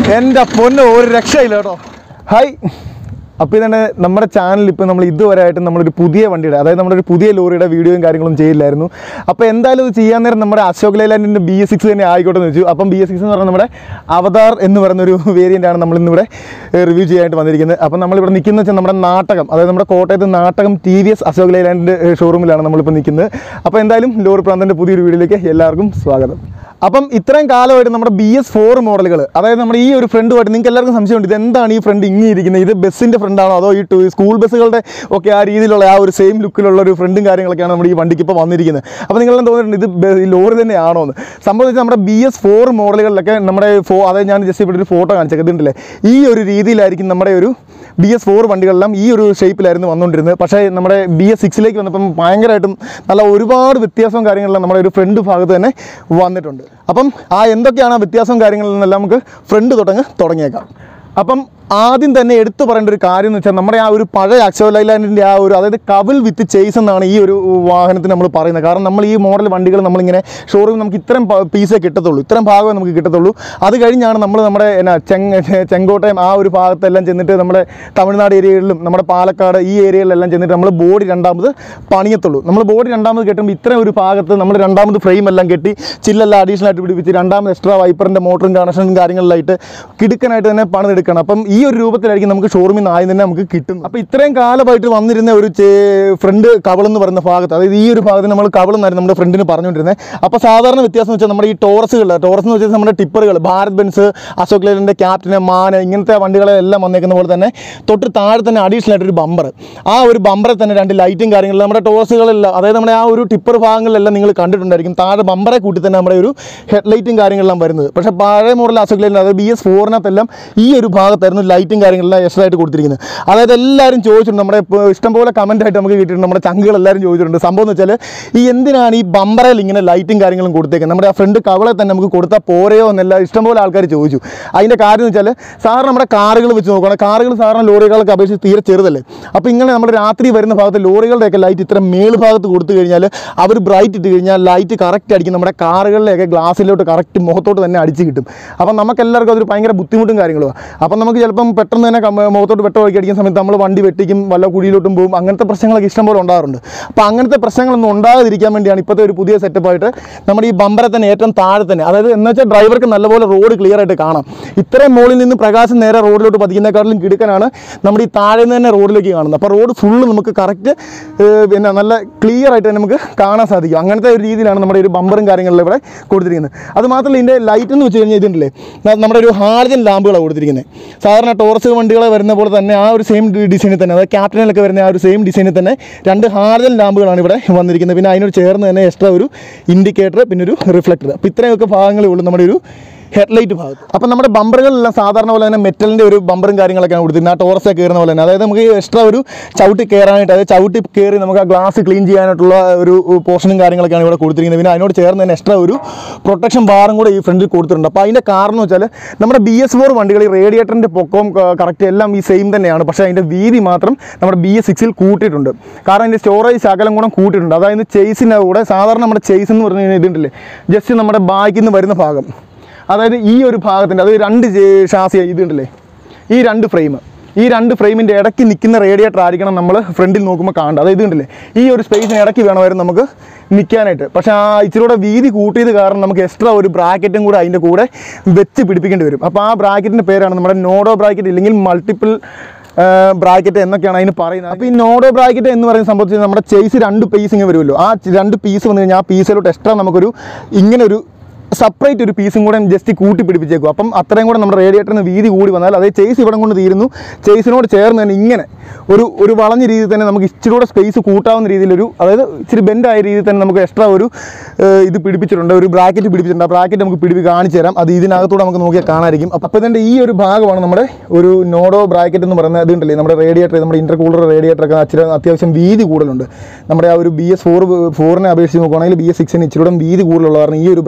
എൻ്റെ പൊന്ന് ഒരു രക്ഷയില്ല കേട്ടോ ഹായ് അപ്പോൾ ഇതാണ് നമ്മുടെ ചാനൽ ഇപ്പോൾ നമ്മൾ ഇതുവരെ ആയിട്ട് നമ്മളൊരു പുതിയ വണ്ടിയുടെ അതായത് നമ്മുടെ ഒരു പുതിയ ലോറിയുടെ വീഡിയോയും കാര്യങ്ങളും ചെയ്യില്ലായിരുന്നു അപ്പോൾ എന്തായാലും ഇത് ചെയ്യാൻ നേരം നമ്മുടെ അശോക് ലൈലാൻഡിൻ്റെ ബി എസ് സിക്സ് തന്നെ ആയിക്കോട്ടെ എന്ന് വെച്ചു അപ്പം ബി എസ് സിക്സ് എന്ന് പറഞ്ഞാൽ നമ്മുടെ അവതാർ എന്ന് പറയുന്ന ഒരു വേരിയൻ്റ് ആണ് നമ്മൾ ഇന്നിവിടെ റിവ്യൂ ചെയ്യാനായിട്ട് വന്നിരിക്കുന്നത് അപ്പം നമ്മളിവിടെ നിൽക്കുന്നത് വെച്ചാൽ നമ്മുടെ നാട്ടകം അതായത് നമ്മുടെ കോട്ടയത്ത് Nattakam T V S Ashok ലൈലാൻഡിൻ്റെ ഷോറൂമിലാണ് നമ്മളിപ്പോൾ നിൽക്കുന്നത് അപ്പോൾ എന്തായാലും ലോറി പ്രാന്തൻ്റെ പുതിയൊരു വീഡിയോയിലേക്ക് എല്ലാവർക്കും സ്വാഗതം അപ്പം ഇത്രയും കാലമായിട്ട് നമ്മുടെ ബി എസ് ഫോർ മോഡലുകൾ അതായത് നമ്മുടെ ഈ ഒരു ഫ്രണ്ടുമായിട്ട് നിങ്ങൾക്ക് എല്ലാവർക്കും സംശയമുണ്ട് ഇത് എന്താണ് ഈ ഫ്രണ്ട് ഇങ്ങനെ ഇരിക്കുന്നത് ഇത് ബസ്സിൻ്റെ ഫ്രണ്ടാണോ അതോ ഈ ടു- സ്കൂൾ ബസ്സുകളുടെ ഒക്കെ ആ രീതിയിലുള്ള ആ ഒരു സെയിം ലുക്കിലുള്ള ഒരു ഫ്രണ്ടും കാര്യങ്ങളൊക്കെയാണ് നമ്മുടെ ഈ വണ്ടിക്ക് ഇപ്പോൾ വന്നിരിക്കുന്നത് അപ്പോൾ നിങ്ങളെല്ലാം തോന്നിയിട്ടുണ്ട് ഇത് ബ- ഈ ലോറി തന്നെയാണോ എന്ന് സംഭവം വെച്ചാൽ നമ്മുടെ ബി എസ് ഫോർ മോഡലുകളിലൊക്കെ നമ്മുടെ ഫോ അതായത് ഞാൻ ജസ്റ്റ് ഇവിടെ ഒരു ഫോട്ടോ കാണിച്ചേക്കുന്നത് ഇതിണ്ടല്ലേ ഈ ഒരു രീതിയിലായിരിക്കും നമ്മുടെ ഒരു ബി എസ് ഫോർ വണ്ടികളെല്ലാം ഈ ഒരു ഷേപ്പിലായിരുന്നു വന്നുകൊണ്ടിരുന്നത് പക്ഷേ നമ്മുടെ ബി എസ് സിക്സിലേക്ക് വന്നപ്പം ഭയങ്കരമായിട്ടും നല്ല ഒരുപാട് വ്യത്യാസവും കാര്യങ്ങളെല്ലാം നമ്മുടെ ഒരു ഫ്രണ്ട് ഭാഗത്ത് തന്നെ വന്നിട്ടുണ്ട് അപ്പം ആ എന്തൊക്കെയാണ് ആ വ്യത്യാസവും കാര്യങ്ങളിൽ നിന്നെല്ലാം നമുക്ക് ഫ്രണ്ട് തുടങ്ങ് തുടങ്ങിയേക്കാം അപ്പം ആദ്യം തന്നെ എടുത്തു പറയേണ്ട ഒരു കാര്യം എന്ന് വെച്ചാൽ നമ്മുടെ ആ ഒരു പഴയ അക്ഷോ ലൈലാൻഡിൻ്റെ ആ ഒരു അതായത് കവിൾ വിത്ത് ചേസ് എന്നാണ് ഈ ഒരു വാഹനത്തിന് നമ്മൾ പറയുന്നത് കാരണം നമ്മൾ ഈ മോഡൽ വണ്ടികൾ നമ്മളിങ്ങനെ ഷോറൂമിൽ നമുക്ക് ഇത്രയും പീസേ കിട്ടത്തുള്ളൂ ഇത്രയും ഭാഗമേ നമുക്ക് കിട്ടത്തുള്ളൂ അത് കഴിഞ്ഞാണ് നമ്മൾ നമ്മുടെ എന്നാ ചെങ് ചെങ്കോട്ടയം ആ ഒരു ഭാഗത്തെല്ലാം ചെന്നിട്ട് നമ്മുടെ തമിഴ്നാട് ഏരിയകളിലും നമ്മുടെ പാലക്കാട് ഈ ഏരിയകളിലെല്ലാം ചെന്നിട്ട് നമ്മൾ ബോഡി രണ്ടാമത് പണിയത്തുള്ളൂ നമ്മൾ ബോഡി രണ്ടാമത് കെട്ടുമ്പോൾ ഇത്രയും ഒരു ഭാഗത്ത് നമ്മൾ രണ്ടാമത് ഫ്രെയിം എല്ലാം കെട്ടി ചില്ലെല്ലാം അഡീഷണൽ ആയിട്ട് പിടിപ്പിച്ച് രണ്ടാമത് എക്സ്ട്രാ വൈപ്പറിൻ്റെ മോട്ടറും കണക്ഷനും കാര്യങ്ങളിലായിട്ട് കിടുക്കനായിട്ട് തന്നെ പണിതെടുക്കണം അപ്പം ഈ ഒരു രൂപത്തിലായിരിക്കും നമുക്ക് ഷോറൂമിൽ നിന്ന് ആദ്യം തന്നെ നമുക്ക് കിട്ടും അപ്പോൾ ഇത്രയും കാലമായിട്ട് വന്നിരുന്ന ഒരു ഫ്രണ്ട് കവളെന്ന് പറയുന്ന ഭാഗത്ത് അതായത് ഈ ഒരു ഭാഗത്ത് നമ്മൾ കവളെന്നായിരുന്നു നമ്മുടെ ഫ്രണ്ടിന് പറഞ്ഞുകൊണ്ടിരുന്നത് അപ്പോൾ സാധാരണ വ്യത്യാസം എന്ന് വെച്ചാൽ നമ്മുടെ ഈ ടോറസുകൾ ടോറസ് എന്ന് വെച്ചാൽ നമ്മുടെ ടിപ്പറുകൾ ഭാരത് ബെൻസ് അശോക് ലേലൻ്റെ ക്യാപ്റ്റന് മാന ഇങ്ങനത്തെ വണ്ടികളെല്ലാം വന്നേക്കുന്ന പോലെ തന്നെ തൊട്ട് താഴെ തന്നെ അഡീഷണൽ ആയിട്ട് ഒരു ബമ്പർ ആ ഒരു ബമ്പറിൽ തന്നെ രണ്ട് ലൈറ്റും കാര്യങ്ങളും നമ്മുടെ ടോറസുകളെല്ലാം അതായത് നമ്മുടെ ആ ഒരു ടിപ്പർ ഭാഗങ്ങളിലെല്ലാം നിങ്ങൾ കണ്ടിട്ടുണ്ടായിരിക്കും താഴെ ബമ്പറെ കൂട്ടി തന്നെ നമ്മുടെ ഒരു ഹെഡ് ലൈറ്റും കാര്യങ്ങളെല്ലാം വരുന്നത് പക്ഷേ പഴയ മോഡൽ അശോക് ലേലൻ അതായത് ബി എസ് ഫോറിനകത്തെല്ലാം ഈ ഒരു ഭാഗത്തായിരുന്നു ലൈറ്റും കാര്യങ്ങളെല്ലാം എക്സ്ട്രാ ആയിട്ട് കൊടുത്തിരിക്കുന്നത് അതായത് എല്ലാവരും ചോദിച്ചിട്ടുണ്ട് നമ്മുടെ ഇപ്പോൾ ഇഷ്ടംപോലെ കമൻ്റ് ആയിട്ട് നമുക്ക് കിട്ടിയിട്ടുണ്ട് നമ്മുടെ ചങ്കുകൾ എല്ലാവരും ചോദിച്ചിട്ടുണ്ട് സംഭവം എന്ന് വെച്ചാൽ ഈ എന്തിനാണ് ഈ ബമ്പറയിൽ ഇങ്ങനെ ലൈറ്റും കാര്യങ്ങളും കൊടുത്തേക്കുന്നത് നമ്മുടെ ആ ഫ്രണ്ട് കവളെ തന്നെ നമുക്ക് കൊടുത്താൽ പോരെയോ എന്നല്ല ഇഷ്ടംപോലെ ആൾക്കാർ ചോദിച്ചു അതിൻ്റെ കാര്യം എന്ന് വെച്ചാൽ സാറിന് നമ്മുടെ കാറുകൾ വെച്ച് നോക്കുകയാണെങ്കിൽ കാറുകൾ സാറിന് ലോറികളൊക്കെ അപേക്ഷിച്ച് തീരെ ചെറുതല്ലേ അപ്പോൾ ഇങ്ങനെ നമ്മുടെ രാത്രി വരുന്ന ഭാഗത്ത് ലോറികളുടെയൊക്കെ ലൈറ്റ് ഇത്ര മേൾ ഭാഗത്ത് കൊടുത്തു കഴിഞ്ഞാൽ അവർ ബ്രൈറ്റ് ഇട്ട് കഴിഞ്ഞാൽ ലൈറ്റ് കറക്റ്റ് അടിക്കും നമ്മുടെ കാറുകളിലെയൊക്കെ ഗ്ലാസ്സിലോട്ട് കറക്റ്റ് മുഖത്തോട്ട് തന്നെ അടിച്ച് കിട്ടും അപ്പം നമുക്ക് എല്ലാവർക്കും അതൊരു ഭയങ്കര ബുദ്ധിമുട്ടും കാര്യങ്ങളും അപ്പം നമുക്ക് ചിലപ്പം പെട്ടെന്ന് തന്നെ കമ്മ- മുഖത്തോട്ട് വെട്ട വഴിക്ക് അടിക്കുന്ന സമയത്ത് നമ്മൾ വണ്ടി വെട്ടിക്കും വല്ല കുഴിയിലോട്ടും പോകും അങ്ങനത്തെ പ്രശ്നങ്ങളൊക്കെ ഇഷ്ടംപോലെ ഉണ്ടാകാറുണ്ട് അപ്പോൾ അങ്ങനത്തെ പ്രശ്നങ്ങളൊന്നും ഉണ്ടാകാതിരിക്കാൻ വേണ്ടിയാണ് ഇപ്പോഴത്തെ ഒരു പുതിയ സെറ്റപ്പായിട്ട് നമ്മുടെ ഈ ബമ്പറെ തന്നെ ഏറ്റവും താഴെ തന്നെ അതായത് എന്ന് വെച്ചാൽ ഡ്രൈവർക്ക് നല്ലപോലെ റോഡ് ക്ലിയർ ആയിട്ട് കാണാം ഇത്രയും മുകളിൽ നിന്ന് പ്രകാശം നേരെ റോഡിലോട്ട് പതിക്കുന്നതിനെക്കാട്ടിലും കിടുക്കനാണ് നമ്മുടെ ഈ താഴെ നിന്ന് തന്നെ റോഡിലേക്ക് കാണുന്നത് അപ്പോൾ റോഡ് ഫുള്ള് നമുക്ക് കറക്റ്റ് പിന്നെ നല്ല ക്ലിയർ ആയിട്ട് തന്നെ നമുക്ക് കാണാൻ സാധിക്കും അങ്ങനത്തെ ഒരു രീതിയിലാണ് നമ്മുടെ ഒരു ബമ്പറും കാര്യങ്ങളിലും ഇവിടെ കൊടുത്തിരിക്കുന്നത് അത് മാത്രമല്ല ഇതിൻ്റെ ലൈറ്റ് എന്ന് വെച്ച് കഴിഞ്ഞാൽ ഇതുണ്ടല്ലേ ന- നമ്മുടെ ഒരു ഹാർജൻ ലാമ്പുകളാണ് കൊടുത്തിരിക്കുന്നത് സാധാരണ ടോറസ് വണ്ടികളെ വരുന്ന പോലെ തന്നെ ആ ഒരു സെയിം ഡിസൈനിൽ തന്നെ അതായത് ക്യാപ്റ്റനിലൊക്കെ വരുന്ന ആ ഒരു സെയിം ഡിസൈനിൽ തന്നെ രണ്ട് ഹാർജൻ ലാമ്പുകളാണ് ഇവിടെ വന്നിരിക്കുന്നത് പിന്നെ അതിനോട് ചേർന്ന് തന്നെ എക്സ്ട്രാ ഒരു ഇൻഡിക്കേറ്റർ പിന്നെ ഒരു റിഫ്ലക്ടർ അപ്പോൾ ഇത്രയൊക്കെ ഭാഗങ്ങളേ ഉള്ളൂ നമ്മുടെ ഒരു ഹെഡ്ലൈറ്റ് ഭാഗത്ത് അപ്പം നമ്മുടെ ബമ്പറുകളെല്ലാം സാധാരണ പോലെ തന്നെ മെറ്റലിൻ്റെ ഒരു ബമ്പറും കാര്യങ്ങളൊക്കെയാണ് കൊടുത്തിരുന്നത് ആ ടോറസൊക്കെ കയറുന്ന പോലെ തന്നെ അതായത് നമുക്ക് എക്സ്ട്രാ ഒരു ചവിട്ടി കയറാനായിട്ട് അതായത് ചവിട്ടി കയറി നമുക്ക് ആ ഗ്ലാസ് ക്ലീൻ ചെയ്യാനായിട്ടുള്ള ഒരു പോർഷനും കാര്യങ്ങളൊക്കെയാണ് ഇവിടെ കൊടുത്തിരിക്കുന്നത് പിന്നെ അതിനോട് ചേർന്ന് തന്നെ എക്സ്ട്രാ ഒരു പ്രൊട്ടക്ഷൻ ബാറും കൂടെ ഈ ഫ്രണ്ടിൽ കൊടുത്തിട്ടുണ്ട് അപ്പോൾ അതിൻ്റെ കാരണം എന്ന് വെച്ചാൽ നമ്മുടെ ബി എസ് ഫോർ വണ്ടികൾ ഈ റേഡിയേറ്ററിൻ്റെ പൊക്കവും കറക്റ്റ് എല്ലാം ഈ സെയിം തന്നെയാണ് പക്ഷേ അതിൻ്റെ വീതി മാത്രം നമ്മുടെ ബി എസ് സിക്സിൽ കൂട്ടിയിട്ടുണ്ട് കാരണം അതിൻ്റെ സ്റ്റോറേജ് ശകലം കൂടെ കൂട്ടിയിട്ടുണ്ട് അതായത് ചെയ്സിൻ്റെ കൂടെ സാധാരണ നമ്മുടെ ചെയ്സ് എന്ന് പറഞ്ഞു കഴിഞ്ഞാൽ ഇതുണ്ടല്ലേ ജസ്റ്റ് നമ്മുടെ ബാക്കിൽ നിന്ന് വരുന്ന ഭാഗം അതായത് ഈ ഒരു ഭാഗത്തിൻ്റെ അത് രണ്ട് ഷാസി ഇതുണ്ടല്ലേ ഈ രണ്ട് ഫ്രെയിം ഈ രണ്ട് ഫ്രെയിമിൻ്റെ ഇടയ്ക്ക് നിൽക്കുന്ന റേഡിയേറ്റർ ആയിരിക്കണം നമ്മൾ ഫ്രണ്ടിൽ നോക്കുമ്പോൾ കാണേണ്ടത് അതായത് ഇതുണ്ടല്ലേ ഈ ഒരു സ്പേസിന് ഇടയ്ക്ക് വേണമായിരുന്നു നമുക്ക് നിൽക്കാനായിട്ട് പക്ഷേ ആ ഇച്ചിരി കൂടെ വീതി കൂട്ടിയത് കാരണം നമുക്ക് എക്സ്ട്രാ ഒരു ബ്രാക്കറ്റും കൂടെ അതിൻ്റെ കൂടെ വെച്ച് പിടിപ്പിക്കേണ്ടി വരും അപ്പോൾ ആ ബ്രാക്കറ്റിൻ്റെ പേരാണ് നമ്മുടെ നോഡോ ബ്രാക്കറ്റ് ഇല്ലെങ്കിൽ മൾട്ടിപ്പിൾ ബ്രാക്കറ്റ് എന്നൊക്കെയാണ് അതിന് പറയുന്നത് അപ്പോൾ ഈ നോഡോ ബ്രാക്കറ്റ് എന്ന് പറയുന്ന സംഭവത്തിൽ നമ്മുടെ ചേസ് രണ്ട് പീസിങ് വരുമല്ലോ ആ രണ്ട് പീസ് വന്നു കഴിഞ്ഞാൽ ആ പീസിലോട്ട് എക്സ്ട്രാ നമുക്കൊരു ഇങ്ങനെ ഒരു സെപ്പറേറ്റ് ഒരു പീസും കൂടെ ജസ്റ്റ് കൂട്ടി പിടിപ്പിച്ചേക്കും അപ്പം അത്രയും കൂടെ നമ്മുടെ റേഡിയേറ്ററിന് വീതി കൂടി വന്നാൽ അതേ ചേസ് ഇവിടെ കൊണ്ട് തീരുന്നു ചേസിനോട് ചേർന്ന് തന്നെ ഇങ്ങനെ ഒരു ഒരു വളഞ്ഞ രീതിയിൽ തന്നെ നമുക്ക് ഇച്ചിരി കൂടെ സ്പേസ് കൂട്ടാവുന്ന രീതിയിലൊരു അതായത് ഇച്ചിരി ബെൻഡായ രീതിയിൽ തന്നെ നമുക്ക് എക്സ്ട്രാ ഒരു ഏഹ്, ഇത് പിടിപ്പിച്ചിട്ടുണ്ട് ഒരു ബ്രാക്കറ്റ് പിടിപ്പിച്ചിട്ടുണ്ട് ആ ബ്രാക്കറ്റ് നമുക്ക് പിടിപ്പി കാണിച്ചു തരാം അത് ഇതിനകത്തൂടെ നമുക്ക് നോക്കിയാൽ കാണാമായിരിക്കും അപ്പോൾ ഇതിൻ്റെ ഈ ഒരു ഭാഗമാണ് നമ്മുടെ ഒരു നോഡോ ബ്രാക്കറ്റ് എന്ന് പറയുന്നത് ഇതുണ്ടല്ലേ നമ്മുടെ റേഡിയേറ്റർ നമ്മുടെ ഇൻ്റർകൂളർ റേഡിയേറ്റർ ഒക്കെ ഇച്ചിരി അത്യാവശ്യം വീതി കൂടുതലുണ്ട് നമ്മുടെ ആ ഒരു ബി എസ് ഫോർ ഫോറിനെ അപേക്ഷിച്ച് നോക്കുകയാണെങ്കിൽ ബി എസ് സിക്സിന് ഇച്ചിരി കൂടെ വീതി കൂടുതലുള്ള കാരണം ഈ ഒരു ബ്രാക്കറ്റിന്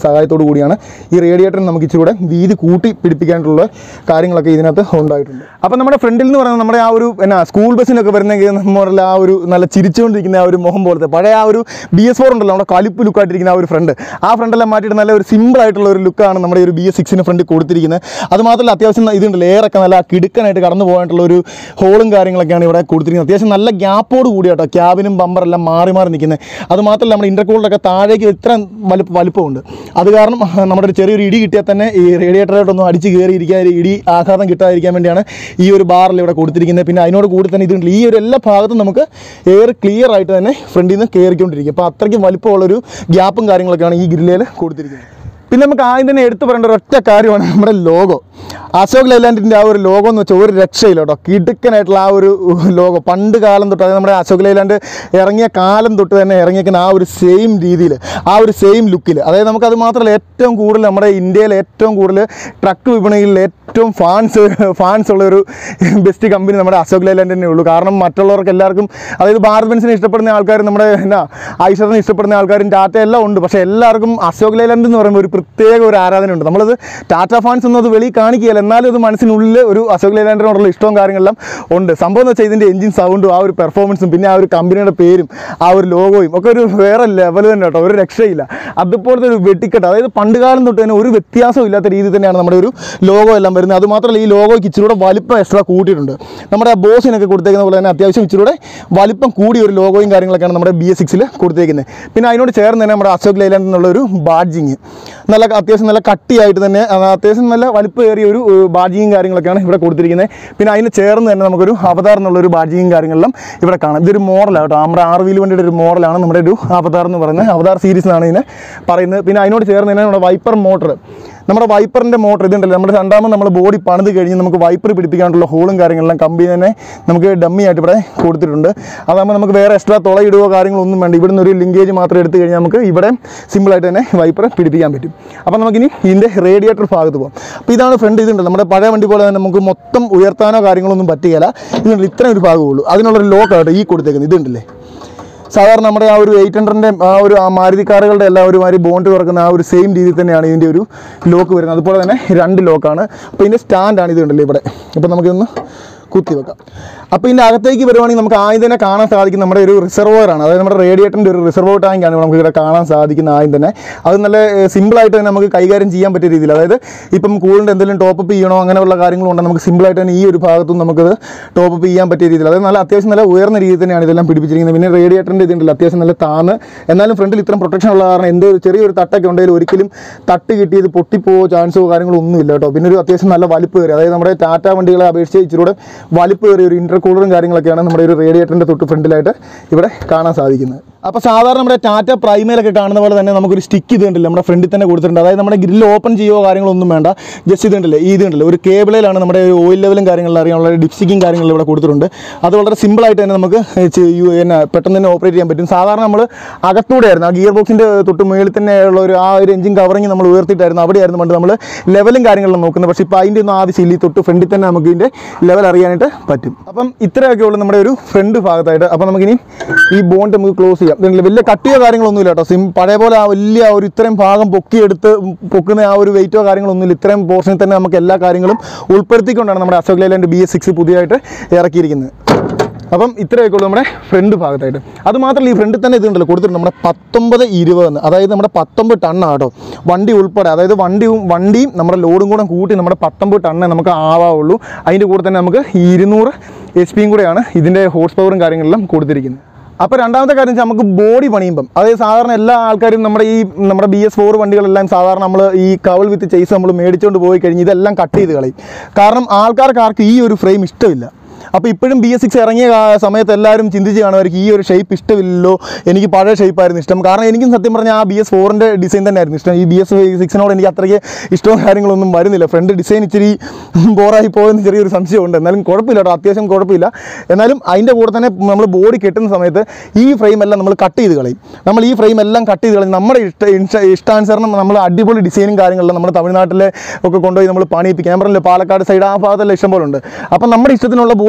സഹായത്തോടു കൂടിയാണ് ഈ റേഡിയേറ്ററിന് നമുക്ക് ഇച്ചിരി കൂടെ വീതി കൂട്ടി പിടിപ്പിക്കാനുള്ള കാര്യങ്ങളൊക്കെ ഇതിനകത്ത് ഉണ്ടായിട്ടുണ്ട് അപ്പോൾ നമ്മുടെ ഫ്രണ്ടിൽ എന്ന് പറയുന്നത് നമ്മുടെ ആ ഒരു എന്നാ സ്കൂൾ ബസ്സിനൊക്കെ വരുന്ന നമ്മളുടെ ആ ഒരു നല്ല ചിരിച്ചുകൊണ്ടിരിക്കുന്ന ആ ഒരു മുഖം പോലത്തെ പഴയ ആ ഒരു ബി എസ് ഫോർ ഉണ്ടല്ലോ നമ്മുടെ കലിപ്പ് ലുക്കായിട്ടിരിക്കുന്ന ആ ഒരു ഫ്രണ്ട് ആ ഫ്രണ്ടെല്ലാം മാറ്റിയിട്ട് നല്ല ഒരു സിമ്പിൾ ആയിട്ടുള്ള ഒരു ലുക്കാണ് നമ്മുടെ ഈ ഒരു ബി എസ് സിക്സിന് ഫ്രണ്ട് കൊടുത്തിരിക്കുന്നത് അത് മാത്രമല്ല അത്യാവശ്യം ഇതുണ്ടല്ലോ എയറൊക്കെ നല്ല കിടുക്കനായിട്ട് കടന്നു പോകാനായിട്ടുള്ള ഒരു ഹോളും കാര്യങ്ങളൊക്കെയാണ് ഇവിടെ കൊടുത്തിരിക്കുന്നത് അത്യാവശ്യം നല്ല ഗ്യാപ്പോട് കൂടി കേട്ടോ ക്യാബിനും ബമ്പറെല്ലാം മാറി മാറി നിൽക്കുന്നത് അത് മാത്രമല്ല നമ്മുടെ ഇൻ്റർകൂളിലൊക്കെ താഴേക്ക് ഇത്ര വലുപ്പ വലുപ്പമുണ്ട് അത് കാരണം നമ്മുടെ ഒരു ചെറിയൊരു ഇടി കിട്ടിയാൽ തന്നെ ഈ റേഡിയേറ്ററായിട്ടൊന്നും അടിച്ച് കയറിയിരിക്കാൻ ഇടി ആഘാതം കിട്ടാതിരിക്കാൻ വേണ്ടിയാണ് ഈ ഒരു ബാറിൽ ഇവിടെ കൊടുത്തിരിക്കുന്നത് പിന്നെ അതിനോട് കൂടി തന്നെ ഇതുണ്ട് ഈ ഒരു എല്ലാ ഭാഗത്തും നമുക്ക് എയർ ക്ലിയർ ആയിട്ട് തന്നെ ഫ്രണ്ടിൽ നിന്ന് കയറിക്കൊണ്ടിരിക്കും അപ്പോൾ അത്രയ്ക്കും വലിപ്പമുള്ളൊരു ഗ്യാപ്പും കാര്യങ്ങളൊക്കെയാണ് ഈ ഗ്രില്ലിൽ കൊടുത്തിരിക്കുന്നത് പിന്നെ നമുക്ക് ആദ്യം തന്നെ എടുത്തു പറയേണ്ട ഒരു ഒറ്റ കാര്യമാണ് നമ്മുടെ ലോഗോ അശോക് ലൈലാൻഡിൻ്റെ ആ ഒരു ലോഗോ എന്ന് വെച്ചാൽ ഒരു രക്ഷയില്ല കേട്ടോ കിടുക്കനായിട്ടുള്ള ആ ഒരു ലോഗോ പണ്ട് കാലം തൊട്ട് അതായത് നമ്മുടെ അശോക് ലൈലാൻഡ് ഇറങ്ങിയ കാലം തൊട്ട് തന്നെ ഇറങ്ങിയേക്കുന്ന ആ ഒരു സെയിം രീതിയിൽ ആ ഒരു സെയിം ലുക്കിൽ അതായത് നമുക്കത് മാത്രമല്ല ഏറ്റവും കൂടുതൽ നമ്മുടെ ഇന്ത്യയിൽ ഏറ്റവും കൂടുതൽ ട്രക്ക് വിപണിയിൽ ഏറ്റവും ഫാൻസ് ഫാൻസ് ഉള്ള ഒരു ബെസ്റ്റ് കമ്പനി നമ്മുടെ അശോക് ലൈലാൻഡ് തന്നെ ഉള്ളൂ കാരണം മറ്റുള്ളവർക്ക് എല്ലാവർക്കും അതായത് ഭാരത് ബെൻസിനെ ഇഷ്ടപ്പെടുന്ന ആൾക്കാർ നമ്മുടെ എന്നാ ഐശ്വറിനെ ഇഷ്ടപ്പെടുന്ന ആൾക്കാരും ടാറ്റ എല്ലാം ഉണ്ട് പക്ഷേ എല്ലാവർക്കും അശോക് ലൈലാൻഡ് എന്ന് പറയുമ്പോൾ ഒരു പ്രത്യേക ഒരു ആരാധനയുണ്ട് നമ്മളത് ടാറ്റ ഫാൻസ് ഒന്നും അത് വെളിയിൽ കാണിക്കുകയില്ല എന്നാലും അത് മനസ്സിനുള്ളിൽ ഒരു അശോക് ലൈലാൻഡിനോടുള്ള ഇഷ്ടവും കാര്യങ്ങളെല്ലാം ഉണ്ട് സംഭവം എന്ന് വെച്ചാൽ ഇതിൻ്റെ എഞ്ചിൻ സൗണ്ടും ആ ഒരു പെർഫോമൻസും പിന്നെ ആ ഒരു കമ്പനിയുടെ പേരും ആ ഒരു ലോഗോയും ഒക്കെ ഒരു വേറെ ലെവൽ തന്നെ കേട്ടോ ഒരു രക്ഷയില്ല അതുപോലത്തെ ഒരു വെട്ടിക്കെട്ട് അതായത് പണ്ട് കാലം തൊട്ട് തന്നെ ഒരു വ്യത്യാസവും ഇല്ലാത്ത രീതിയിൽ തന്നെയാണ് നമ്മുടെ ഒരു ലോഗോ എല്ലാം വരുന്നത് അതുമാത്രമല്ല ഈ ലോഗോയ്ക്ക് ഇച്ചിരി കൂടെ വലിപ്പം എക്സ്ട്രാ കൂട്ടിയിട്ടുണ്ട് നമ്മുടെ ആ ബോസിനൊക്കെ കൊടുത്തേക്കുന്ന പോലെ തന്നെ അത്യാവശ്യം ഇച്ചിരി കൂടെ വലിപ്പം കൂടിയ ഒരു ലോഗോയും കാര്യങ്ങളൊക്കെയാണ് നമ്മുടെ ബി എസ് സിക്സിൽ കൊടുത്തേക്കുന്നത് പിന്നെ അതിനോട് ചേർന്ന് തന്നെ നമ്മുടെ അശോക് ലൈലാൻഡ് എന്നുള്ള ഒരു ബാഡ്ജിങ് നല്ല അത്യാവശ്യം നല്ല കട്ടിയായിട്ട് തന്നെ ആ, അത്യാവശ്യം നല്ല വലിപ്പമേറിയ ഒരു ബാഡ്ജിങ്ങും കാര്യങ്ങളൊക്കെയാണ് ഇവിടെ കൊടുത്തിരിക്കുന്നത് പിന്നെ അതിന് ചേർന്ന് തന്നെ നമുക്കൊരു അവതാർ എന്നുള്ള ഒരു ബാഡ്ജിങ്ങും കാര്യങ്ങളെല്ലാം ഇവിടെ കാണാം ഇതൊരു മോഡലാണ് കേട്ടോ നമ്മുടെ ആർ വീൽ വണ്ടിയുടെ ഒരു മോഡലാണ് നമ്മുടെ ഒരു അവതാർ എന്ന് പറയുന്നത് അവതാർ സീരീസ് എന്നാണ് ഇതിനെ പറയുന്നത് പിന്നെ അതിനോട് ചേർന്ന് തന്നെ നമ്മുടെ വൈപ്പർ മോട്ടർ നമ്മുടെ വൈപ്പറിൻ്റെ മോട്ടർ ഇതുണ്ടല്ലോ നമ്മുടെ രണ്ടാമത് നമ്മൾ ബോഡി പണിത് കഴിഞ്ഞ് നമുക്ക് വൈപ്പർ പിടിപ്പിക്കാനുള്ള ഹോളും കാര്യങ്ങളെല്ലാം കമ്പനി തന്നെ നമുക്ക് ഡമ്മി ആയിട്ട് ഇവിടെ കൊടുത്തിട്ടുണ്ട് അതാകുമ്പോൾ നമുക്ക് വേറെ എക്സ്ട്രാ തുളയിടുകയോ കാര്യങ്ങളൊന്നും വേണ്ട ഇവിടുന്ന് ഒരു ലിങ്കേജ് മാത്രം എടുത്തു കഴിഞ്ഞാൽ നമുക്ക് ഇവിടെ സിമ്പിളായിട്ട് തന്നെ വൈപ്പർ പിടിപ്പിക്കാൻ പറ്റും അപ്പോൾ നമുക്കിനി ഇതിൻ്റെ റേഡിയേറ്റർ ഭാഗത്ത് പോകാം അപ്പോൾ ഇതാണ് ഫ്രണ്ട് ഇതുണ്ട് നമ്മുടെ പഴയ വണ്ടി പോലെ തന്നെ നമുക്ക് മൊത്തം ഉയർത്താനോ കാര്യങ്ങളൊന്നും പറ്റുകയില്ല ഇതുണ്ട് ഇത്രയും ഒരു ഭാഗമേ ഉള്ളൂ അതിനുള്ളൊരു ലോക്കായിട്ട് ഈ കൊടുത്തേക്കുന്നത് ഇതുണ്ടല്ലേ സാധാരണ നമ്മുടെ ആ ഒരു എയ്റ്റ് ഹൺഡ്രഡിൻ്റെ ആ ഒരു ആ മാരുതി കാറുകളുടെ എല്ലാം ഒരുമാതിരി ബോണ്ട് തുറക്കുന്ന ആ ഒരു സെയിം രീതിയിൽ തന്നെയാണ് ഇതിൻ്റെ ഒരു ലോക്ക് വരുന്നത് അതുപോലെ തന്നെ രണ്ട് ലോക്കാണ് അപ്പോൾ ഇതിൻ്റെ സ്റ്റാൻഡാണ് ഇത് ഉണ്ടല്ലോ ഇവിടെ അപ്പോൾ നമുക്കിതൊന്ന് കുത്തി വെക്കാം അപ്പോൾ ഇതിൻ്റെ അകത്തേക്ക് വരുവാണെങ്കിൽ നമുക്ക് ആദ്യം തന്നെ കാണാൻ സാധിക്കും നമ്മുടെ ഒരു റിസർവോയർ ആണ് അതായത് നമ്മുടെ റേഡിയേറ്ററിൻ്റെ ഒരു റിസർവോയർ ടാങ്കാണ് നമുക്ക് ഇവിടെ കാണാൻ സാധിക്കുന്ന ആദ്യം തന്നെ അത് നല്ല സിമ്പിളായിട്ട് തന്നെ നമുക്ക് കൈകാര്യം ചെയ്യാൻ പറ്റിയ രീതിയിൽ അതായത് ഇപ്പം കൂളിൻ്റെ എന്തെങ്കിലും ടോപ്പ് അപ്പ് ചെയ്യണോ അങ്ങനെയുള്ള കാര്യങ്ങളുണ്ടെങ്കിൽ നമുക്ക് സിമ്പിളായിട്ട് തന്നെ ഈ ഒരു ഭാഗത്തും നമുക്കത് ടോപ്പ് അപ്പ് ചെയ്യാൻ പറ്റിയ രീതിയിൽ അതായത് നല്ല അത്യാവശ്യം നല്ല ഉയർന്ന രീതിയിൽ തന്നെയാണ് ഇതെല്ലാം പിടിപ്പിച്ചിരിക്കുന്നത് പിന്നെ റേഡിയേറ്ററിൻ്റെ ഇതുണ്ടല്ലോ അത്യാവശ്യം നല്ല താന്ന് എന്നാലും ഫ്രണ്ടിൽ ഇത്രയും പ്രൊട്ടക്ഷൻ ഉള്ള കാരണം എന്തോ ഒരു ചെറിയൊരു തട്ടൊക്കെ ഉണ്ടെങ്കിൽ ഒരിക്കലും തട്ട് കിട്ടിയത് പൊട്ടിപ്പോവോ ചാൻസോ കാര്യങ്ങളോ ഒന്നുമില്ല കേട്ടോ പിന്നെ ഒരു അത്യാവശ്യം നല്ല വലിപ്പ് കയറി അതായത് നമ്മുടെ ടാറ്റ വണ്ടികളെ അപേക്ഷിച്ച് ഇച്ചിരി കൂടെ വലിപ്പ് കയറിയ ഒരു ഇൻ്റർകൂളറും കാര്യങ്ങളൊക്കെയാണ് നമ്മുടെ ഒരു റേഡിയേറ്ററിൻ്റെ തൊട്ട് ഫ്രണ്ടിലായിട്ട് ഇവിടെ കാണാൻ സാധിക്കുന്നത് അപ്പോൾ സാധാരണ നമ്മുടെ ടാറ്റ പ്രൈമയിലൊക്കെ കാണുന്ന പോലെ തന്നെ നമുക്കൊരു സ്റ്റിക്ക് ഇത് ഉണ്ടല്ലോ നമ്മുടെ ഫ്രണ്ടിൽ തന്നെ കൊടുത്തിട്ടുണ്ട് അതായത് നമ്മുടെ ഗ്രില്ല് ഓപ്പൺ ചെയ്യുകയോ കാര്യങ്ങളൊന്നും വേണ്ട ജസ്റ്റ് ഇതുണ്ടല്ലോ ഈ ഇതുണ്ടല്ലോ ഒരു കേബിളിലാണ് നമ്മുടെ ഓയിൽ ലെവലും കാര്യങ്ങളും അറിയാനുള്ള ഡിപ്സിക്കും കാര്യങ്ങളും ഇവിടെ കൊടുത്തിട്ടുണ്ട് അത് വളരെ സിമ്പിളായിട്ട് തന്നെ നമുക്ക് ചെ- യു- എന്നാ പെട്ടെന്ന് തന്നെ ഓപ്പറേറ്റ് ചെയ്യാൻ പറ്റും സാധാരണ നമ്മൾ അകത്തൂടെയായിരുന്നു ആ ഗിയർ ബോക്സിൻ്റെ തൊട്ട് മുകളിൽ തന്നെ ഉള്ള ഒരു ആ ഒരു എഞ്ചിൻ കവറിങ് നമ്മൾ ഉയർത്തിയിട്ടായിരുന്നു അവിടെയായിരുന്നു പണ്ട് നമ്മൾ ലെവലും കാര്യങ്ങളും നോക്കുന്നത് പക്ഷേ ഇപ്പോൾ അതിൻ്റെ ഒന്നും ആവശ്യമില്ല ഈ തൊട്ട് ഫ്രണ്ടിൽ തന്നെ നമുക്ക് ഇതിൻ്റെ ലെവൽ അറിയാനായിട്ട് പറ്റും അപ്പം ഇത്രയൊക്കെ ഉള്ളൂ നമ്മുടെ ഒരു ഫ്രണ്ട് ഭാഗത്തായിട്ട് അപ്പം നമുക്കിനി ഈ ബോണ്ട് നമുക്ക് ക്ലോസ് ചെയ്യാം ഇതിൽ വലിയ കട്ടിയോ കാര്യങ്ങളൊന്നും ഇല്ല കേട്ടോ സിം പഴയ പോലെ ആ വലിയ ആ ഒരു ഇത്രയും ഭാഗം പൊക്കിയെടുത്ത് പൊക്കുന്ന ആ ഒരു വെയിറ്റോ കാര്യങ്ങളൊന്നുമില്ല ഇത്രയും പോർഷനിൽ തന്നെ നമുക്ക് എല്ലാ കാര്യങ്ങളും ഉൾപ്പെടുത്തിക്കൊണ്ടാണ് നമ്മുടെ Ashok Leyland B S six പുതിയതായിട്ട് ഇറക്കിയിരിക്കുന്നത് അപ്പം ഇത്രയൊക്കെ ഉള്ളൂ നമ്മുടെ ഫ്രണ്ട് ഭാഗത്തായിട്ട് അത് മാത്രമല്ല ഈ ഫ്രണ്ടിൽ തന്നെ ഇതുണ്ടല്ലോ കൊടുത്തിട്ടുണ്ട് നമ്മുടെ പത്തൊമ്പത് ഇരുപത് എന്ന് അതായത് നമ്മുടെ പത്തൊമ്പത് ടണ്ണാണ് കേട്ടോ വണ്ടി ഉൾപ്പെടെ അതായത് വണ്ടിയും വണ്ടിയും നമ്മുടെ ലോഡും കൂടെ കൂട്ടി നമ്മുടെ പത്തൊമ്പത് ടണ്ണേ നമുക്ക് ആവാവുള്ളൂ അതിൻ്റെ കൂടെ തന്നെ നമുക്ക് ഇരുന്നൂറ് എച്ച് പിയും കൂടെയാണ് ഇതിൻ്റെ ഹോഴ്സ് പവറും കാര്യങ്ങളെല്ലാം കൊടുത്തിരിക്കുന്നത് അപ്പോൾ രണ്ടാമത്തെ കാര്യം വെച്ചാൽ നമുക്ക് ബോഡി പണിയുമ്പം അതായത് സാധാരണ എല്ലാ ആൾക്കാരും നമ്മുടെ ഈ നമ്മുടെ ബി എസ് ഫോർ വണ്ടികളെല്ലാം സാധാരണ നമ്മൾ ഈ കവൾ വിത്ത് ചെയ്സ് നമ്മൾ മേടിച്ചുകൊണ്ട് പോയി കഴിഞ്ഞ് ഇതെല്ലാം കട്ട് ചെയ്ത് കളയും കാരണം ആൾക്കാർക്ക് ആർക്കും ഈ ഒരു ഫ്രെയിം ഇഷ്ടമില്ല അപ്പോൾ ഇപ്പോഴും ബി എസ് സിക്സ് ഇറങ്ങിയ കാ- സമയത്ത് എല്ലാവരും ചിന്തിച്ച് കാണുമായിരിക്കും ഈ ഒരു ഷേപ്പ് ഇഷ്ടമില്ലല്ലോ എനിക്ക് പഴയ ഷേപ്പായിരുന്നു ഇഷ്ടം കാരണം എനിക്കും സത്യം പറഞ്ഞാൽ ആ ബി എസ് ഫോറിൻ്റെ ഡിസൈൻ തന്നെയായിരുന്നു ഇഷ്ടം ഈ ബി എസ് സിക്സിനോട് എനിക്ക് അത്രയ്ക്ക് ഇഷ്ടവും കാര്യങ്ങളൊന്നും വരുന്നില്ല ഫ്രണ്ട് ഡിസൈൻ ഇച്ചിരി ബോറായി പോയെന്ന് ചെറിയൊരു സംശയമുണ്ട് എന്നാലും കുഴപ്പമില്ല കേട്ടോ അത്യാവശ്യം കുഴപ്പമില്ല എന്നാലും അതിൻ്റെ കൂടെ തന്നെ നമ്മൾ ബോഡി കെട്ടുന്ന സമയത്ത് ഈ ഫ്രെയിം എല്ലാം നമ്മൾ കട്ട് ചെയ്ത് കളയും നമ്മൾ ഈ ഫ്രെയിം എല്ലാം കട്ട് ചെയ്ത് കളയും നമ്മുടെ ഇഷ്ട ഇഷ്ട- ഇഷ്ടാനുസരണം നമ്മൾ അടിപൊളി ഡിസൈനും കാര്യങ്ങളെല്ലാം നമ്മുടെ തമിഴ്നാട്ടിലെ ഒക്കെ കൊണ്ടുപോയി നമ്മൾ പണിയിപ്പിക്കും ഞാൻ പറഞ്ഞില്ലേ പാലക്കാട് സൈഡ് ആ ഭാഗത്തെല്ലാം ഇഷ്ടം പോലെ ഉണ്ട് അപ്പം നമ്മുടെ ഇഷ്ടത്തിനുള്ള ബോഡി